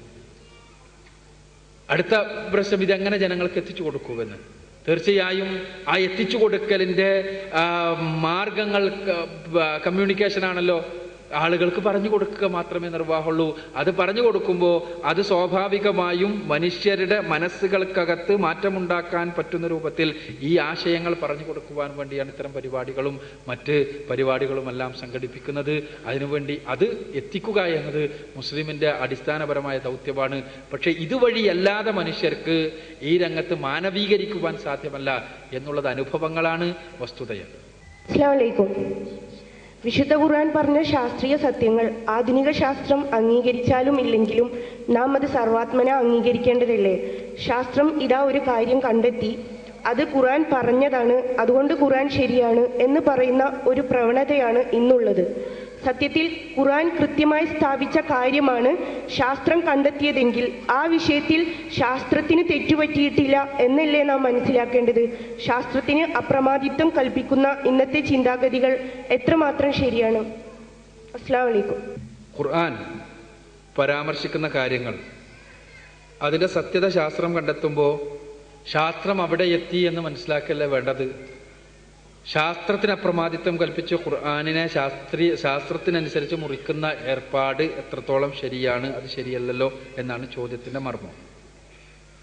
അടുത്ത പ്രശ്നം ഇതെങ്ങനെ ജനങ്ങൾക്ക് എത്തിച്ചു കൊടുക്കുമെന്ന് തീർച്ചയായും ആ എത്തിച്ചു കൊടുക്കലിന്റെ ആ, മാർഗങ്ങൾ കമ്മ്യൂണിക്കേഷൻ ആണല്ലോ ആളുകൾക്ക് പറഞ്ഞു കൊടുക്കുക മാത്രമേ നിർവാഹമുള്ളൂ അത് പറഞ്ഞു കൊടുക്കുമ്പോൾ അത് സ്വാഭാവികമായും മനുഷ്യരുടെ മനസ്സുകൾക്കകത്ത് മാറ്റമുണ്ടാക്കാൻ പറ്റുന്ന രൂപത്തിൽ ഈ ആശയങ്ങൾ പറഞ്ഞു കൊടുക്കുവാൻ വേണ്ടിയാണ് ഇത്തരം പരിപാടികളും മറ്റ് പരിപാടികളുമെല്ലാം സംഘടിപ്പിക്കുന്നത് അതിനുവേണ്ടി അത് എത്തിക്കുക എന്നത് മുസ്ലിമിന്റെ അടിസ്ഥാനപരമായ ദൗത്യമാണ് പക്ഷേ ഇതുവഴി അല്ലാതെ മനുഷ്യർക്ക് ഈ രംഗത്ത് മാനവീകരിക്കുവാൻ സാധ്യമല്ല എന്നുള്ളത് അനുഭവങ്ങളാണ് വസ്തുതയാണ് അസ്സാം വലൈക്കും വിശുദ്ധ ഖുർആൻ പറഞ്ഞ ശാസ്ത്രീയ സത്യങ്ങൾ ആധുനിക ശാസ്ത്രം അംഗീകരിച്ചാലും ഇല്ലെങ്കിലും നാം അത് സർവാത്മന അംഗീകരിക്കേണ്ടതല്ലേ ശാസ്ത്രം ഇതാ ഒരു കാര്യം കണ്ടെത്തി അത് ഖുർആൻ പറഞ്ഞതാണ് അതുകൊണ്ട് ഖുർആൻ ശരിയാണ് എന്ന് പറയുന്ന ഒരു പ്രവണതയാണ് ഇന്നുള്ളത് സത്യത്തിൽ ഖുർആൻ കൃത്യമായി സ്ഥാപിച്ച കാര്യമാണ് ശാസ്ത്രം കണ്ടെത്തിയതെങ്കിൽ ആ വിഷയത്തിൽ ശാസ്ത്രത്തിന് തെറ്റുപറ്റിയിട്ടില്ല എന്നല്ലേ നാം മനസ്സിലാക്കേണ്ടത് ശാസ്ത്രത്തിന് അപ്രമാദിത്വം കൽപ്പിക്കുന്ന ഇന്നത്തെ ചിന്താഗതികൾ എത്രമാത്രം ശരിയാണ് അസ്സാം വലൈക്കും ഖുർആൻ പരാമർശിക്കുന്ന കാര്യങ്ങൾ അതിൻ്റെ സത്യത ശാസ്ത്രം കണ്ടെത്തുമ്പോൾ ശാസ്ത്രം അവിടെ എത്തി എന്ന് മനസ്സിലാക്കല്ലേ വേണ്ടത് ശാസ്ത്രത്തിന് അപ്രമാദിത്വം കൽപ്പിച്ച് ഖുർആാനിനെ ശാസ്ത്രീയ ശാസ്ത്രത്തിനനുസരിച്ച് മുറിക്കുന്ന ഏർപ്പാട് എത്രത്തോളം ശരിയാണ് അത് ശരിയല്ലല്ലോ എന്നാണ് ചോദ്യത്തിന്റെ മർമ്മം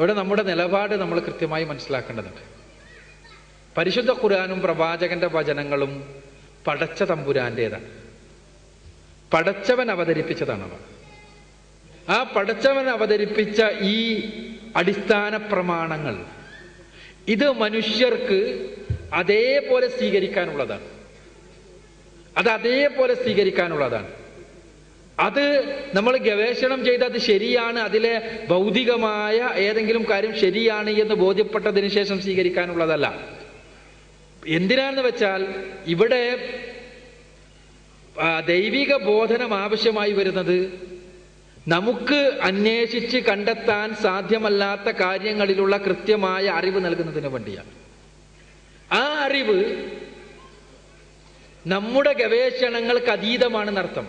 ഇവിടെ നമ്മുടെ നിലപാട് നമ്മൾ കൃത്യമായി മനസ്സിലാക്കേണ്ടതുണ്ട് പരിശുദ്ധ ഖുർആാനും പ്രവാചകന്റെ വചനങ്ങളും പടച്ച തമ്പുരാൻ്റേതാണ് പടച്ചവൻ അവതരിപ്പിച്ചതാണവ ആ പടച്ചവൻ അവതരിപ്പിച്ച ഈ അടിസ്ഥാന പ്രമാണങ്ങൾ ഇത് മനുഷ്യർക്ക് അതേപോലെ സ്വീകരിക്കാനുള്ളതാണ് അത് അതേപോലെ സ്വീകരിക്കാനുള്ളതാണ് അത് നമ്മൾ ഗവേഷണം ചെയ്ത് അത് ശരിയാണ് അതിലെ ഭൗതികമായ ഏതെങ്കിലും കാര്യം ശരിയാണ് എന്ന് ബോധ്യപ്പെട്ടതിന് ശേഷം സ്വീകരിക്കാനുള്ളതല്ല എന്തിനാണെന്ന് വെച്ചാൽ ഇവിടെ ആ, ദൈവിക ബോധനം ആവശ്യമായി വരുന്നത് നമുക്ക് അന്വേഷിച്ച് കണ്ടെത്താൻ സാധ്യമല്ലാത്ത കാര്യങ്ങളിലുള്ള കൃത്യമായ അറിവ് നൽകുന്നതിന് വേണ്ടിയാണ് ആ അറിവ് നമ്മുടെ ഗവേഷണങ്ങൾക്ക് അതീതമാണെന്നർത്ഥം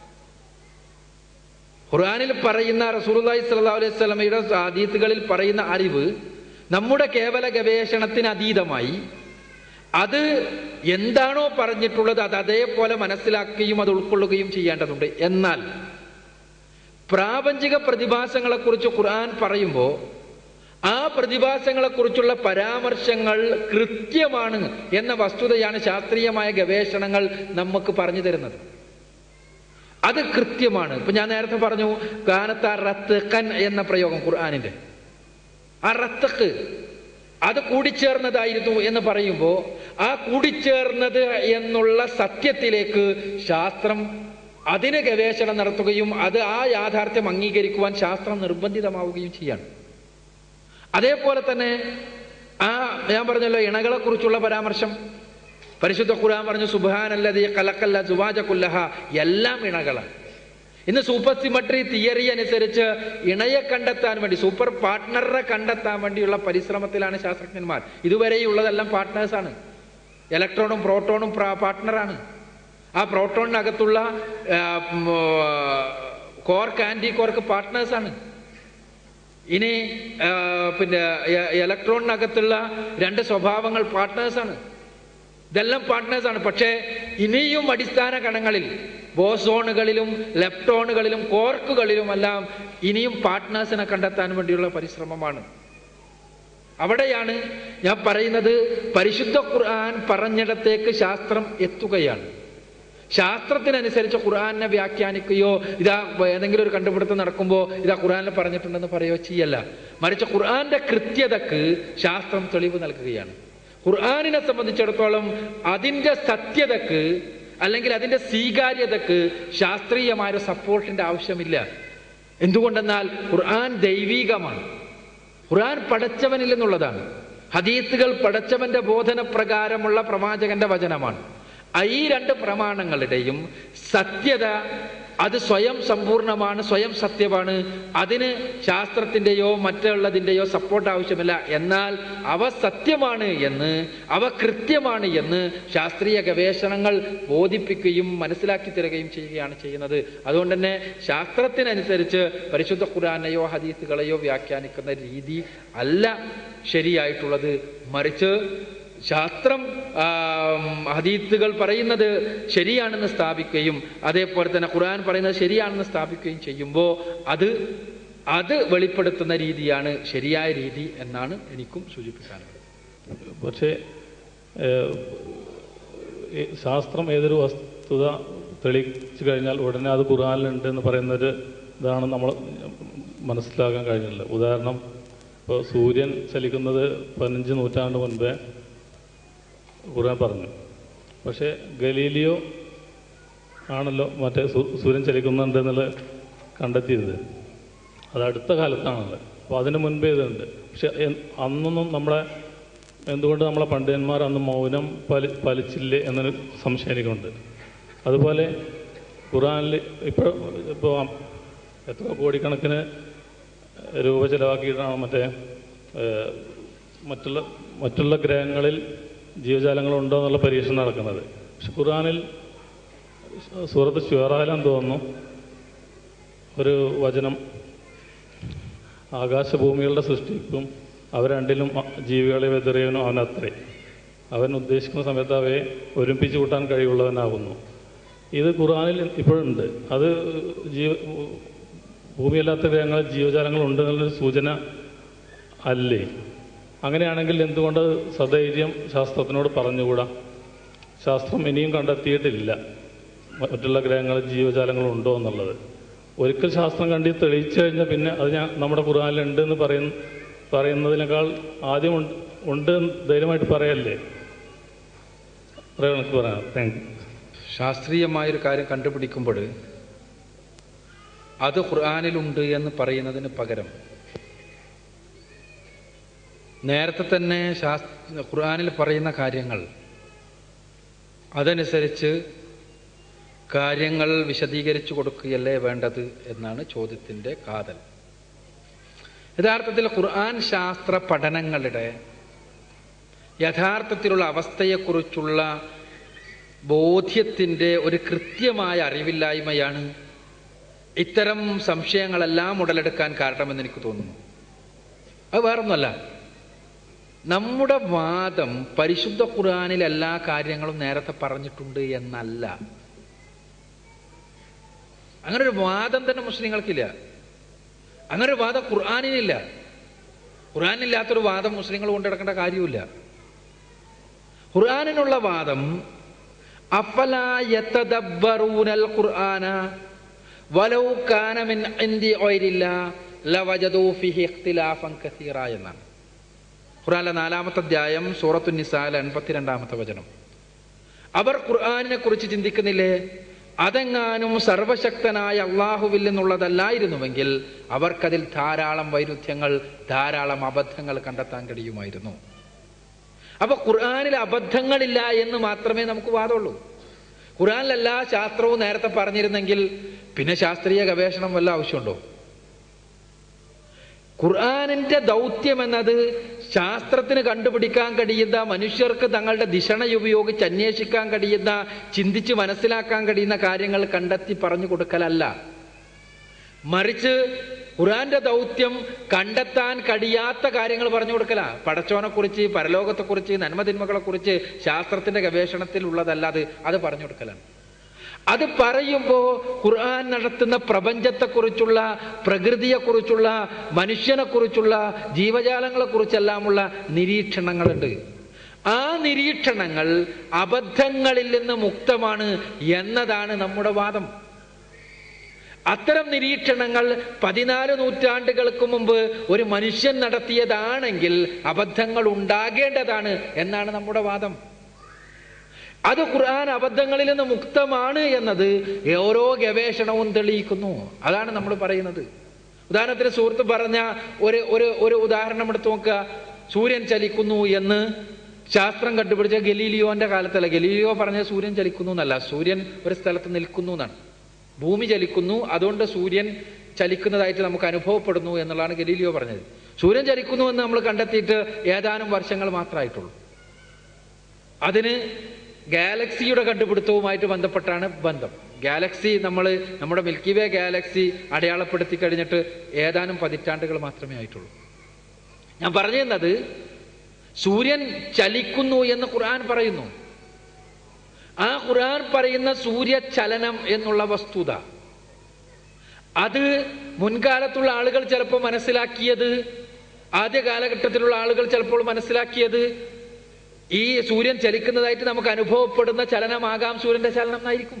ഖുർആനിൽ പറയുന്ന റസൂലുള്ളാഹി സ്വല്ലല്ലാഹു അലൈഹി വസല്ലമയുടെ ഹദീസുകളിൽ പറയുന്ന അറിവ് നമ്മുടെ കേവല ഗവേഷണത്തിന് അതീതമായി അത് എന്താണോ പറഞ്ഞിട്ടുള്ളത് അത് അതേപോലെ മനസ്സിലാക്കുകയും അത് ഉൾക്കൊള്ളുകയും ചെയ്യേണ്ടതുണ്ട് എന്നാൽ പ്രാപഞ്ചിക പ്രതിഭാസങ്ങളെക്കുറിച്ച് ഖുർആൻ പറയുമ്പോൾ ആ പ്രതിഭാസങ്ങളെക്കുറിച്ചുള്ള പരാമർശങ്ങൾ കൃത്യമാണ് എന്ന വസ്തുതയാണ് ശാസ്ത്രീയമായ ഗവേഷണങ്ങൾ നമുക്ക് പറഞ്ഞു തരുന്നത് അത് കൃത്യമാണ് ഇപ്പൊ ഞാൻ നേരത്തെ പറഞ്ഞു കാനത്ത റത്തഖൻ എന്ന പ്രയോഗം ഖുർആാനിന്റെ ആ റത്തഖ് അത് കൂടിച്ചേർന്നതായിരുന്നു എന്ന് പറയുമ്പോൾ ആ കൂടിച്ചേർന്നത് എന്നുള്ള സത്യത്തിലേക്ക് ശാസ്ത്രം അതിന് ഗവേഷണം നടത്തുകയും അത് ആ യാഥാർത്ഥ്യം അംഗീകരിക്കുവാൻ ശാസ്ത്രം നിർബന്ധിതമാവുകയും ചെയ്യാണ് അതേപോലെ തന്നെ ആ ഞാൻ പറഞ്ഞല്ലോ ഇണകളെ കുറിച്ചുള്ള പരാമർശം പരിശുദ്ധ ഖുർആൻ പറഞ്ഞു സുബാനല്ലതി കലക്കല്ല സുവാജ കുല്ലഹ എല്ലാം ഇണകളാണ് ഇന്ന് സൂപ്പർ സിമട്രി തിയറി അനുസരിച്ച് ഇണയെ കണ്ടെത്താൻ വേണ്ടി സൂപ്പർ പാർട്ട്ണറെ കണ്ടെത്താൻ വേണ്ടിയുള്ള പരിശ്രമത്തിലാണ് ശാസ്ത്രജ്ഞന്മാർ ഇതുവരെയുള്ളതെല്ലാം പാർട്ട്നേഴ്സാണ് ഇലക്ട്രോണും പ്രോട്ടോണും പാർട്ട്ണറാണ് ആ പ്രോട്ടോണിനകത്തുള്ള കോർക്ക് ആന്റി കോർക്ക് പാർട്ട്നേഴ്സാണ് ഇനി ആ, പിന്നെ എ- ഇലക്ട്രോണിനകത്തുള്ള രണ്ട് സ്വഭാവങ്ങൾ പാർട്ട്നേഴ്സാണ് ഇതെല്ലാം പാർട്ട്നേഴ്സാണ് പക്ഷേ ഇനിയും അടിസ്ഥാന കണങ്ങളിൽ ബോസോണുകളിലും ലെപ്റ്റോണുകളിലും കോർക്കുകളിലുമെല്ലാം ഇനിയും പാർട്ട്നേഴ്സിനെ കണ്ടെത്താൻ വേണ്ടിയുള്ള പരിശ്രമമാണ് അവിടെയാണ് ഞാൻ പറയുന്നത് പരിശുദ്ധ ഖുർആൻ പറഞ്ഞിടത്തേക്ക് ശാസ്ത്രം എത്തുകയാണ് ശാസ്ത്രത്തിനനുസരിച്ച് ഖുർആനെ വ്യാഖ്യാനിക്കുകയോ ഇതാ ഏതെങ്കിലും ഒരു കണ്ടുപിടുത്തം നടക്കുമ്പോൾ ഇതാ ഖുർആനിൽ പറഞ്ഞിട്ടുണ്ടെന്ന് പറയുകയോ ചെയ്യല്ല മറിച്ച് ഖുർആന്റെ കൃത്യതക്ക് ശാസ്ത്രം തെളിവ് നൽകുകയാണ് ഖുർആാനിനെ സംബന്ധിച്ചിടത്തോളം അതിൻ്റെ സത്യതക്ക് അല്ലെങ്കിൽ അതിൻ്റെ സ്വീകാര്യതക്ക് ശാസ്ത്രീയമായ ഒരു സപ്പോർട്ടിന്റെ ആവശ്യമില്ല എന്തുകൊണ്ടെന്നാൽ ഖുർആൻ ദൈവീകമാണ് ഖുർആൻ പടച്ചവനിൽ നിന്നുള്ളതാണ് ഹദീസുകൾ പടച്ചവന്റെ ബോധന പ്രകാരമുള്ള പ്രവാചകന്റെ വചനമാണ് ആ ഈ രണ്ട് പ്രമാണങ്ങളുടെയും സത്യത അത് സ്വയം സമ്പൂർണമാണ് സ്വയം സത്യമാണ് അതിന് ശാസ്ത്രത്തിൻ്റെയോ മറ്റുള്ളതിൻ്റെയോ സപ്പോർട്ട് ആവശ്യമില്ല എന്നാൽ അവ സത്യമാണ് എന്ന് അവ കൃത്യമാണ് എന്ന് ശാസ്ത്രീയ ഗവേഷണങ്ങൾ ബോധിപ്പിക്കുകയും മനസ്സിലാക്കി തരികയും ചെയ്യുകയാണ് ചെയ്യുന്നത് അതുകൊണ്ട് തന്നെ ശാസ്ത്രത്തിനനുസരിച്ച് പരിശുദ്ധ ഖുറാനെയോ ഹദീസുകളെയോ വ്യാഖ്യാനിക്കുന്ന രീതി അല്ല ശരിയായിട്ടുള്ളത് മറിച്ച് ശാസ്ത്രം ഹദീത്തുകൾ പറയുന്നത് ശരിയാണെന്ന് സ്ഥാപിക്കുകയും അതേപോലെ തന്നെ ഖുർആൻ പറയുന്നത് ശരിയാണെന്ന് സ്ഥാപിക്കുകയും ചെയ്യുമ്പോൾ അത് അത് വെളിപ്പെടുത്തുന്ന രീതിയാണ് ശരിയായ രീതി എന്നാണ് എനിക്കും സൂചിപ്പിക്കാനുള്ളത് പക്ഷേ ഏഹ്, ഈ ശാസ്ത്രം ഏതൊരു വസ്തുത തെളിയിച്ചു കഴിഞ്ഞാൽ ഉടനെ അത് ഖുർആനിലുണ്ട് എന്ന് പറയുന്നൊരു ഇതാണ് നമ്മൾ മനസ്സിലാക്കാൻ കഴിഞ്ഞില്ല ഉദാഹരണം ഇപ്പോൾ സൂര്യൻ ചലിക്കുന്നത് പതിനഞ്ച് നൂറ്റാണ്ട് മുൻപേ ഖുർആൻ പറഞ്ഞു പക്ഷേ ഗലീലിയോ ആണല്ലോ മറ്റേ സൂ- സൂര്യൻ ചലിക്കുന്നുണ്ട് എന്നുള്ളത് കണ്ടെത്തിയത് അത് അടുത്ത കാലത്താണുള്ളത് അപ്പോൾ അതിന് മുൻപേ ഇതുണ്ട് പക്ഷെ എൻ- അന്നൊന്നും നമ്മളെ എന്തുകൊണ്ട് നമ്മളെ പണ്ഡിതന്മാർ അന്ന് മൗനം പലി പലിച്ചില്ലേ എന്നൊരു സംശയം എനിക്കുണ്ട് അതുപോലെ ഖുറാനിൽ ഇപ്പോൾ ഇപ്പോൾ എത്ര കോടിക്കണക്കിന് രൂപ ചെലവാക്കിയിട്ടാണ് മറ്റേ ഏഹ്, മറ്റുള്ള മറ്റുള്ള ഗ്രഹങ്ങളിൽ ജീവജാലങ്ങളുണ്ടോ എന്നുള്ള പരീക്ഷണം നടക്കുന്നത് പക്ഷെ ഖുറാനിൽ സൂറത്ത് ഷുറാലാന്ന് തോന്നുന്നു ഒരു വചനം ആകാശഭൂമികളുടെ സൃഷ്ടിക്കും അവ രണ്ടിലും അ- ജീവികളെ വെതിറിയവനും അവനത്രേ അവൻ ഉദ്ദേശിക്കുന്ന സമയത്ത് അവയെ ഒരുമിപ്പിച്ച് കൂട്ടാൻ കഴിവുള്ളവനാകുന്നു ഇത് ഖുർആനിൽ ഇപ്പോഴുണ്ട് അത് ജീവ ഭൂമിയല്ലാത്ത ഗ്രഹങ്ങളിൽ ജീവജാലങ്ങൾ ഉണ്ട് എന്നുള്ളൊരു സൂചന അല്ലേ അങ്ങനെയാണെങ്കിൽ എന്തുകൊണ്ട് സധൈര്യം ശാസ്ത്രത്തിനോട് പറഞ്ഞുകൂടാ ശാസ്ത്രം ഇനിയും കണ്ടെത്തിയിട്ടില്ല മറ്റുള്ള ഗ്രഹങ്ങളിൽ ജീവജാലങ്ങൾ ഉണ്ടോ എന്നുള്ളത് ഒരിക്കൽ ശാസ്ത്രം കണ്ടി തെളിയിച്ചു കഴിഞ്ഞാൽ പിന്നെ അത് ഞാൻ നമ്മുടെ ഖുർആാനിലുണ്ട് എന്ന് പറയുന്ന പറയുന്നതിനേക്കാൾ ആദ്യം ഉണ്ട് ഉണ്ട് എന്ന് ധൈര്യമായിട്ട് പറയല്ലേ അത്രേ എനിക്ക് പറയാം താങ്ക് യു ശാസ്ത്രീയമായൊരു കാര്യം കണ്ടുപിടിക്കുമ്പോൾ അത് ഖുർആാനിലുണ്ട് എന്ന് പറയുന്നതിന് പകരം നേരത്തെ തന്നെ ശാസ്ത്ര ഖുർആാനിൽ പറയുന്ന കാര്യങ്ങൾ അതനുസരിച്ച് കാര്യങ്ങൾ വിശദീകരിച്ചു കൊടുക്കുകയല്ലേ വേണ്ടത് എന്നാണ് ചോദ്യത്തിൻ്റെ കാതൽ യഥാർത്ഥത്തിൽ ഖുർആൻ ശാസ്ത്ര പഠനങ്ങളുടെ യഥാർത്ഥത്തിലുള്ള അവസ്ഥയെക്കുറിച്ചുള്ള ബോധ്യത്തിൻ്റെ ഒരു കൃത്യമായ അറിവില്ലായ്മയാണ് ഇത്തരം സംശയങ്ങളെല്ലാം ഉടലെടുക്കാൻ കാരണമെന്ന് എനിക്ക് തോന്നുന്നു അത് വേറൊന്നുമല്ല നമ്മുടെ വാദം പരിശുദ്ധ ഖുർആാനിൽ എല്ലാ കാര്യങ്ങളും നേരത്തെ പറഞ്ഞിട്ടുണ്ട് എന്നല്ല അങ്ങനെ ഒരു വാദം തന്നെ മുസ്ലിങ്ങൾക്കില്ല അങ്ങനെ ഒരു വാദം ഖുർആാനിനില്ല ഖുർആാനില്ലാത്തൊരു വാദം മുസ്ലിങ്ങൾ കൊണ്ടെടുക്കേണ്ട കാര്യമില്ല ഖുർആാനിനുള്ള വാദം അഫലാ യതദബ്ബറൂനൽ ഖുർആന വലൗ കാന മിൻ ഇൻദി ഗൈരില്ല ലവജദൂ ഫീഹി ഇഖ്തിലാഫൻ കസീറ എന്നാണ് ഖുർആനിലെ നാലാമത്തെ അധ്യായം സൂറത്തു നിസാൽ എൺപത്തിരണ്ടാമത്തെ വചനം അവർ ഖുർആാനിനെ കുറിച്ച് ചിന്തിക്കുന്നില്ലേ അതെങ്ങാനും സർവശക്തനായ അള്ളാഹുവിൽ നിന്നുള്ളതല്ലായിരുന്നുവെങ്കിൽ അവർക്കതിൽ ധാരാളം വൈരുദ്ധ്യങ്ങൾ ധാരാളം അബദ്ധങ്ങൾ കണ്ടെത്താൻ കഴിയുമായിരുന്നു അപ്പൊ ഖുർആാനിൽ അബദ്ധങ്ങളില്ല എന്ന് മാത്രമേ നമുക്ക് വാദമുള്ളൂ ഖുർആാനിൽ എല്ലാ ശാസ്ത്രവും നേരത്തെ പറഞ്ഞിരുന്നെങ്കിൽ പിന്നെ ശാസ്ത്രീയ ഗവേഷണം വല്ല ആവശ്യമുണ്ടോ ഖുർആാനിന്റെ ദൗത്യം എന്നത് ശാസ്ത്രത്തിന് കണ്ടുപിടിക്കാൻ കഴിയുന്ന മനുഷ്യർക്ക് തങ്ങളുടെ ദിഷണ ഉപയോഗിച്ച് അന്വേഷിക്കാൻ കഴിയുന്ന ചിന്തിച്ച് മനസ്സിലാക്കാൻ കഴിയുന്ന കാര്യങ്ങൾ കണ്ടെത്തി പറഞ്ഞു കൊടുക്കലല്ല മറിച്ച് ഖുറാന്റെ ദൗത്യം കണ്ടെത്താൻ കഴിയാത്ത കാര്യങ്ങൾ പറഞ്ഞു കൊടുക്കല പടച്ചോനെക്കുറിച്ച് പരലോകത്തെക്കുറിച്ച് നന്മതിന്മകളെക്കുറിച്ച് ശാസ്ത്രത്തിന്റെ ഗവേഷണത്തിൽ ഉള്ളതല്ലാതെ അത് പറഞ്ഞു കൊടുക്കലാണ് അത് പറയുമ്പോൾ ഖുർആൻ നടത്തുന്ന പ്രപഞ്ചത്തെക്കുറിച്ചുള്ള പ്രകൃതിയെക്കുറിച്ചുള്ള മനുഷ്യനെക്കുറിച്ചുള്ള ജീവജാലങ്ങളെക്കുറിച്ചെല്ലാമുള്ള നിരീക്ഷണങ്ങളുണ്ട് ആ നിരീക്ഷണങ്ങൾ അബദ്ധങ്ങളിൽ നിന്ന് മുക്തമാണ് എന്നതാണ് നമ്മുടെ വാദം അത്തരം നിരീക്ഷണങ്ങൾ പതിനാല് നൂറ്റാണ്ടുകൾക്ക് മുമ്പ് ഒരു മനുഷ്യൻ നടത്തിയതാണെങ്കിൽ അബദ്ധങ്ങൾ ഉണ്ടാകേണ്ടതാണ് എന്നാണ് നമ്മുടെ വാദം അത് ഖുർആൻ അബദ്ധങ്ങളിൽ നിന്ന് മുക്തമാണ് എന്നത് ഓരോ ഗവേഷണവും തെളിയിക്കുന്നു അതാണ് നമ്മൾ പറയുന്നത് ഉദാഹരണത്തിന് സുഹൃത്ത് പറഞ്ഞ ഒരു ഒരു ഒരു ഉദാഹരണം എടുത്തു നോക്കുക സൂര്യൻ ചലിക്കുന്നു എന്ന് ശാസ്ത്രം കണ്ടുപിടിച്ച ഗലീലിയോന്റെ കാലത്തല്ല ഗലീലിയോ പറഞ്ഞ സൂര്യൻ ചലിക്കുന്നു എന്നല്ല സൂര്യൻ ഒരു സ്ഥലത്ത് നിൽക്കുന്നു എന്നാണ് ഭൂമി ചലിക്കുന്നു അതുകൊണ്ട് സൂര്യൻ ചലിക്കുന്നതായിട്ട് നമുക്ക് അനുഭവപ്പെടുന്നു എന്നുള്ളതാണ് ഗലീലിയോ പറഞ്ഞത് സൂര്യൻ ചലിക്കുന്നു എന്ന് നമ്മൾ കണ്ടെത്തിയിട്ട് ഏതാനും വർഷങ്ങൾ മാത്രമായിട്ടുള്ളൂ അതിന് ഗാലക്സിയുടെ കണ്ടുപിടുത്തവുമായിട്ട് ബന്ധപ്പെട്ടാണ് ബന്ധം ഗാലക്സി നമ്മൾ നമ്മുടെ മിൽക്കി വേ ഗാലക്സി അടയാളപ്പെടുത്തി കഴിഞ്ഞിട്ട് ഏതാനും പതിറ്റാണ്ടുകൾ മാത്രമേ ആയിട്ടുള്ളൂ ഞാൻ പറഞ്ഞു തന്നത് സൂര്യൻ ചലിക്കുന്നു എന്ന് ഖുർആൻ പറയുന്നു ആ ഖുർആൻ പറയുന്ന സൂര്യചലനം എന്നുള്ള വസ്തുത അത് മുൻകാലത്തുള്ള ആളുകൾ ചിലപ്പോൾ മനസ്സിലാക്കിയത് ആദ്യ കാലഘട്ടത്തിലുള്ള ആളുകൾ ചിലപ്പോൾ മനസ്സിലാക്കിയത് ഈ സൂര്യൻ ചലിക്കുന്നതായിട്ട് നമുക്ക് അനുഭവപ്പെടുന്ന ചലനമാകാം സൂര്യന്റെ ചലനം എന്നായിരിക്കും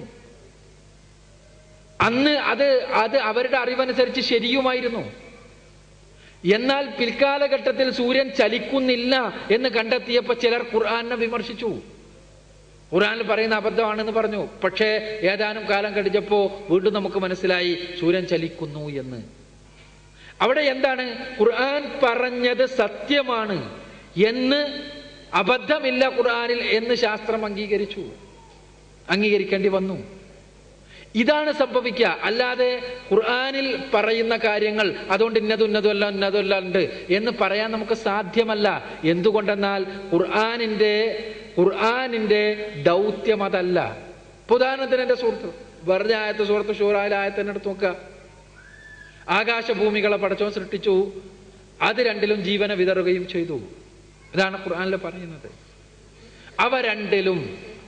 അന്ന് അത് അത് അവരുടെ അറിവനുസരിച്ച് ശരിയുമായിരുന്നു എന്നാൽ പിൽക്കാലഘട്ടത്തിൽ സൂര്യൻ ചലിക്കുന്നില്ല എന്ന് കണ്ടെത്തിയപ്പോൾ ചിലർ ഖുർആാനെ വിമർശിച്ചു ഖുർആനിൽ പറയുന്ന അബദ്ധമാണെന്ന് പറഞ്ഞു പക്ഷേ ഏതാനും കാലം കഴിഞ്ഞപ്പോൾ വീണ്ടും നമുക്ക് മനസ്സിലായി സൂര്യൻ ചലിക്കുന്നു എന്ന് അവിടെ എന്താണ് ഖുർആൻ പറഞ്ഞത് സത്യമാണ് എന്ന് അബദ്ധമില്ല ഖുർആനിൽ എന്ന് ശാസ്ത്രം അംഗീകരിച്ചു അംഗീകരിക്കേണ്ടി വന്നു ഇതാണ് സംഭവിക്കുക അല്ലാതെ ഖുർആനിൽ പറയുന്ന കാര്യങ്ങൾ അതുകൊണ്ട് ഇന്നതും ഇന്നതുമല്ല ഇന്നതുമല്ല ഉണ്ട് എന്ന് പറയാൻ നമുക്ക് സാധ്യമല്ല എന്തുകൊണ്ടെന്നാൽ ഖുർആനിന്റെ ഖുർആനിന്റെ ദൗത്യം അതല്ല ഉദാഹരണത്തിന് എൻ്റെ സുഹൃത്ത് വെറുതെ ആയത്ത് സുഹൃത്ത് ഷൂറായ ആയത്തിനെ എടുത്ത് നോക്കുക ആകാശഭൂമികളെ പടച്ചോൻ സൃഷ്ടിച്ചു അത് രണ്ടിലും ജീവനെ വിതറുകയും ചെയ്തു ഇതാണ് ഖുർആനിൽ പറയുന്നത് അവ രണ്ടിലും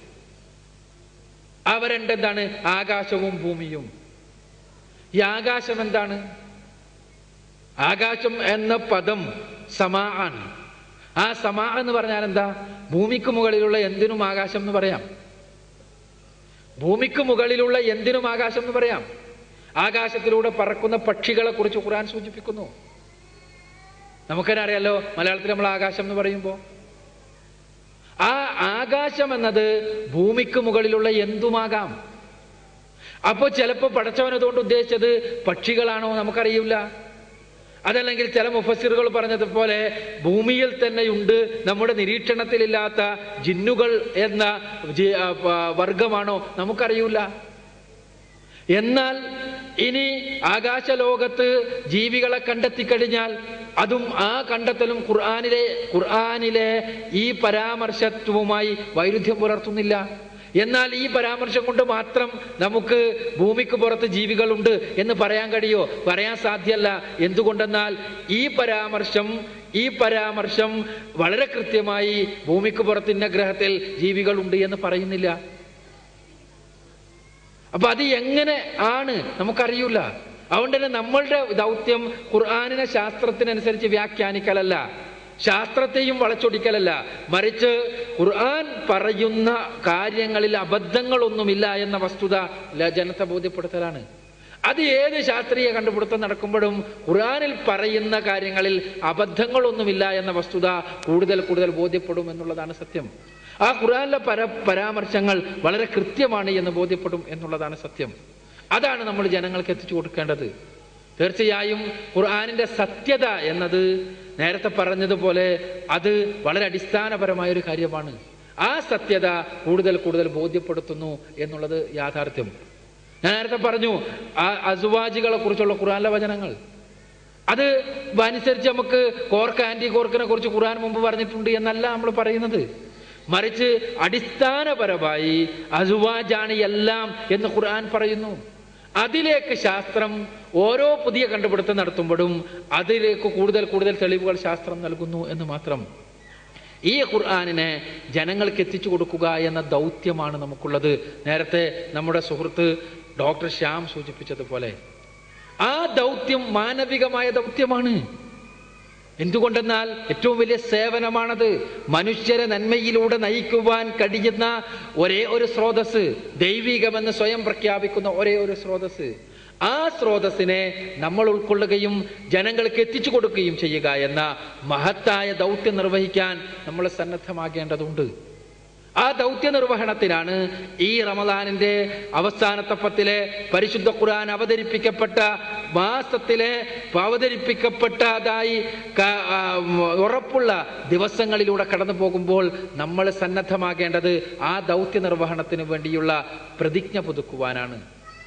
അവ രണ്ടെന്താണ് ആകാശവും ഭൂമിയും ഈ ആകാശം എന്താണ് ആകാശം എന്ന പദം സമാ ആണ് ആ സമാ എന്ന് പറഞ്ഞാൽ എന്താ ഭൂമിക്ക് മുകളിലുള്ള എന്തിനും ആകാശം എന്ന് പറയാം ഭൂമിക്ക് മുകളിലുള്ള എന്തിനും ആകാശം എന്ന് പറയാം ആകാശത്തിലൂടെ പറക്കുന്ന പക്ഷികളെ കുറിച്ച് ഖുർആൻ സൂചിപ്പിക്കുന്നു നമുക്കെന്നെ അറിയാലോ മലയാളത്തിൽ നമ്മൾ ആകാശം എന്ന് പറയുമ്പോൾ ആ ആകാശം എന്നത് ഭൂമിക്ക് മുകളിലുള്ള എന്തുമാകാം അപ്പോൾ ചിലപ്പോൾ പടച്ചവൻ അതുകൊണ്ട് ഉദ്ദേശിച്ചത് പക്ഷികളാണോ നമുക്കറിയില്ല അതല്ലെങ്കിൽ ചില മുഫസിറുകൾ പറഞ്ഞതുപോലെ ഭൂമിയിൽ തന്നെയുണ്ട് നമ്മുടെ നിരീക്ഷണത്തിലില്ലാത്ത ജിന്നുകൾ എന്ന ജി- ആ, പ- വർഗമാണോ നമുക്കറിയില്ല എന്നാൽ ഇനി ആകാശലോകത്ത് ജീവികളെ കണ്ടെത്തിക്കഴിഞ്ഞാൽ അതും ആ കണ്ടെത്തലും ഖുർആാനിലെ ഖുർആാനിലെ ഈ പരാമർശത്വവുമായി വൈരുദ്ധ്യം പുലർത്തുന്നില്ല എന്നാൽ ഈ പരാമർശം കൊണ്ട് മാത്രം നമുക്ക് ഭൂമിക്ക് പുറത്ത് ജീവികളുണ്ട് എന്ന് പറയാൻ കഴിയോ പറയാൻ സാധ്യമല്ല എന്തുകൊണ്ടെന്നാൽ ഈ പരാമർശം ഈ പരാമർശം വളരെ കൃത്യമായി ഭൂമിക്ക് പുറത്ത് ഇന്ന ഗ്രഹത്തിൽ ജീവികളുണ്ട് എന്ന് പറയുന്നില്ല അപ്പൊ അത് എങ്ങനെ ആണ് നമുക്കറിയില്ല അതുകൊണ്ട് തന്നെ നമ്മളുടെ ദൗത്യം ഖുർആാനിനെ ശാസ്ത്രത്തിനനുസരിച്ച് വ്യാഖ്യാനിക്കലല്ല ശാസ്ത്രത്തെയും വളച്ചൊടിക്കലല്ല മറിച്ച് ഖുർആൻ പറയുന്ന കാര്യങ്ങളിൽ അബദ്ധങ്ങളൊന്നുമില്ല എന്ന വസ്തുത ല- ജനത്തെ ബോധ്യപ്പെടുത്തലാണ് അത് ഏത് ശാസ്ത്രീയ കണ്ടുപിടുത്തം നടക്കുമ്പോഴും ഖുർആനിൽ പറയുന്ന കാര്യങ്ങളിൽ അബദ്ധങ്ങളൊന്നുമില്ല എന്ന വസ്തുത കൂടുതൽ കൂടുതൽ ബോധ്യപ്പെടും എന്നുള്ളതാണ് സത്യം ആ ഖുർആനിലെ പര പരാമർശങ്ങൾ വളരെ കൃത്യമാണ് എന്ന് ബോധ്യപ്പെടും എന്നുള്ളതാണ് സത്യം അതാണ് നമ്മൾ ജനങ്ങൾക്ക് എത്തിച്ചു കൊടുക്കേണ്ടത് തീർച്ചയായും ഖുർആാനിന്റെ സത്യത എന്നത് നേരത്തെ പറഞ്ഞതുപോലെ അത് വളരെ അടിസ്ഥാനപരമായ ഒരു കാര്യമാണ് ആ സത്യത കൂടുതൽ കൂടുതൽ ബോധ്യപ്പെടുത്തുന്നു എന്നുള്ളത് യാഥാർത്ഥ്യം ഞാൻ നേരത്തെ പറഞ്ഞു ആ അസുവാജികളെ കുറിച്ചുള്ള ഖുർആാനിലെ വചനങ്ങൾ അത് അനുസരിച്ച് നമുക്ക് കോർക്ക് ആന്റി കോർക്കിനെ കുറിച്ച് ഖുർആൻ മുമ്പ് പറഞ്ഞിട്ടുണ്ട് എന്നല്ല നമ്മൾ പറയുന്നത് മറിച്ച് അടിസ്ഥാനപരമായി അസുവാജാണ് എല്ലാം എന്ന് ഖുർആൻ പറയുന്നു അതിലേക്ക് ശാസ്ത്രം ഓരോ പുതിയ കണ്ടുപിടുത്തം നടത്തുമ്പോഴും അതിലേക്ക് കൂടുതൽ കൂടുതൽ തെളിവുകൾ ശാസ്ത്രം നൽകുന്നു എന്ന് മാത്രം ഈ ഖുർആാനിനെ ജനങ്ങൾക്ക് എത്തിച്ചു കൊടുക്കുക എന്ന ദൗത്യമാണ് നമുക്കുള്ളത് നേരത്തെ നമ്മുടെ സുഹൃത്ത് ഡോക്ടർ ശ്യാം സൂചിപ്പിച്ചതുപോലെ ആ ദൗത്യം മാനവികമായ ദൗത്യമാണ് എന്തുകൊണ്ടെന്നാൽ ഏറ്റവും വലിയ സേവനമാണത് മനുഷ്യരെ നന്മയിലൂടെ നയിക്കുവാൻ കഴിയുന്ന ഒരേ ഒരു സ്രോതസ് ദൈവികമെന്ന് സ്വയം പ്രഖ്യാപിക്കുന്ന ഒരേ ഒരു സ്രോതസ് ആ സ്രോതസ്സിനെ നമ്മൾ ഉൾക്കൊള്ളുകയും ജനങ്ങൾക്ക് എത്തിച്ചു കൊടുക്കുകയും ചെയ്യുക എന്ന മഹത്തായ ദൗത്യം നിർവഹിക്കാൻ നമ്മൾ സന്നദ്ധമാകേണ്ടതുണ്ട് ആ ദൗത്യ നിർവഹണത്തിനാണ് ഈ റമദാനിന്റെ അവസാനത്തെ പത്തിലെ പരിശുദ്ധ ഖുർആൻ അവതരിപ്പിക്കപ്പെട്ട മാസത്തിലെ അവതരിപ്പിക്കപ്പെട്ടതായി ക- ആ, ഉം, ഉറപ്പുള്ള ദിവസങ്ങളിലൂടെ കടന്നു പോകുമ്പോൾ നമ്മൾ സന്നദ്ധമാകേണ്ടത് ആ ദൗത്യ നിർവഹണത്തിന് വേണ്ടിയുള്ള പ്രതിജ്ഞ പുതുക്കുവാനാണ്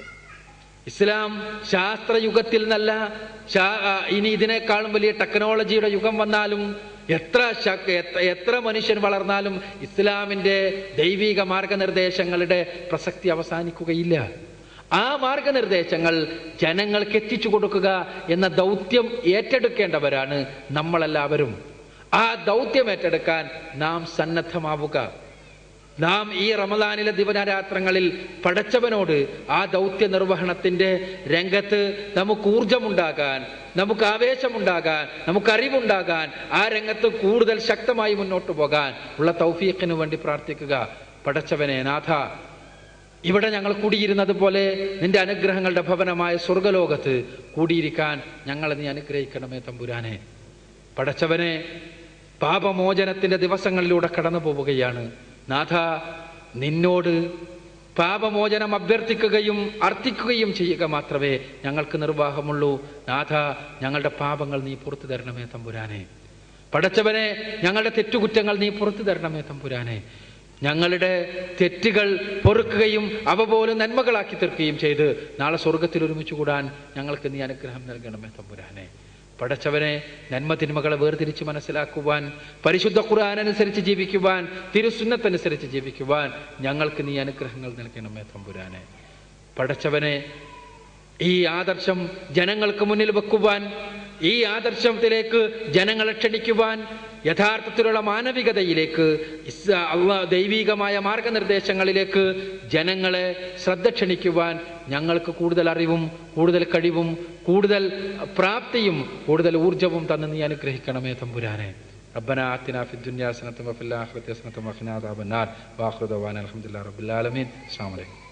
ഇസ്ലാം ശാസ്ത്രയുഗത്തിൽ നല്ല ശാ- ആ, ഇനി ഇതിനേക്കാളും വലിയ ടെക്നോളജിയുടെ യുഗം വന്നാലും എത്ര ശക്- എത്ര- എത്ര മനുഷ്യൻ വളർന്നാലും ഇസ്ലാമിന്റെ ദൈവിക മാർഗനിർദ്ദേശങ്ങളുടെ പ്രസക്തി അവസാനിക്കുകയില്ല ആ മാർഗനിർദ്ദേശങ്ങൾ ജനങ്ങൾക്ക് എത്തിച്ചു കൊടുക്കുക എന്ന ദൗത്യം ഏറ്റെടുക്കേണ്ടവരാണ് നമ്മളെല്ലാവരും ആ ദൗത്യം ഏറ്റെടുക്കാൻ നാം സന്നദ്ധമാവുക നാം ഈ റമദാനിലെ ദിവനരാത്രങ്ങളിൽ പടച്ചവനോട് ആ ദൗത്യ നിർവഹണത്തിന്റെ രംഗത്ത് നമുക്ക് ഊർജമുണ്ടാകാൻ നമുക്ക് ആവേശമുണ്ടാകാൻ നമുക്ക് അറിവുണ്ടാകാൻ ആ രംഗത്ത് കൂടുതൽ ശക്തമായി മുന്നോട്ട് പോകാൻ ഉള്ള തൗഫീഖിന് വേണ്ടി പ്രാർത്ഥിക്കുക പടച്ചവനെ നാഥ ഇവിടെ ഞങ്ങൾ കൂടിയിരുന്നത് പോലെ നിന്റെ അനുഗ്രഹങ്ങളുടെ ഭവനമായ സ്വർഗലോകത്ത് കൂടിയിരിക്കാൻ ഞങ്ങളെ നീ അനുഗ്രഹിക്കണമേ തമ്പുരാനെ പടച്ചവനെ പാപമോചനത്തിന്റെ ദിവസങ്ങളിലൂടെ കടന്നു പോവുകയാണ് നാഥ നിന്നോട് പാപമോചനം അഭ്യർത്ഥിക്കുകയും അർത്ഥിക്കുകയും ചെയ്യുക മാത്രമേ ഞങ്ങൾക്ക് നിർവാഹമുള്ളൂ നാഥ ഞങ്ങളുടെ പാപങ്ങൾ നീ പുറത്തു തരണമേ തമ്പുരാനെ പടച്ചവനെ ഞങ്ങളുടെ തെറ്റുകുറ്റങ്ങൾ നീ പുറത്തു തരണമേ തമ്പുരാനെ ഞങ്ങളുടെ തെറ്റുകൾ പൊറുക്കുകയും അവ പോലും നന്മകളാക്കി തീർക്കുകയും ചെയ്ത് നാളെ സ്വർഗത്തിൽ ഒരുമിച്ച് കൂടാൻ ഞങ്ങൾക്ക് നീ അനുഗ്രഹം നൽകണമേ തമ്പുരാനെ പടച്ചവനെ നന്മ തിന്മകളെ വേർതിരിച്ച് മനസ്സിലാക്കുവാൻ പരിശുദ്ധ ഖുർആൻ അനുസരിച്ച് ജീവിക്കുവാൻ തിരുസുന്നത്തനുസരിച്ച് ജീവിക്കുവാൻ ഞങ്ങൾക്ക് നീ അനുഗ്രഹങ്ങൾ നൽകണമേ തമ്പുരാനെ പടച്ചവനെ ഈ ആദർശം ജനങ്ങൾക്ക് മുന്നിൽ വെക്കുവാൻ ഈ ആദർശത്തിലേക്ക് ജനങ്ങളെ ക്ഷണിക്കുവാൻ യഥാർത്ഥത്തിലുള്ള മാനവികതയിലേക്ക് ഇസ് അള്ളാ ദൈവികമായ മാർഗനിർദ്ദേശങ്ങളിലേക്ക് ജനങ്ങളെ ശ്രദ്ധ ക്ഷണിക്കുവാൻ ഞങ്ങൾക്ക് കൂടുതൽ അറിവും കൂടുതൽ കഴിവും കൂടുതൽ പ്രാപ്തിയും കൂടുതൽ ഊർജവും തന്ന് നീ അനുഗ്രഹിക്കണമേ തമ്പുരാനെ ربنا آتنا في الدنيا حسنة وفي الآخرة حسنة وقنا عذاب النار وآخر دعوانا الحمد لله رب العالمين السلام عليكم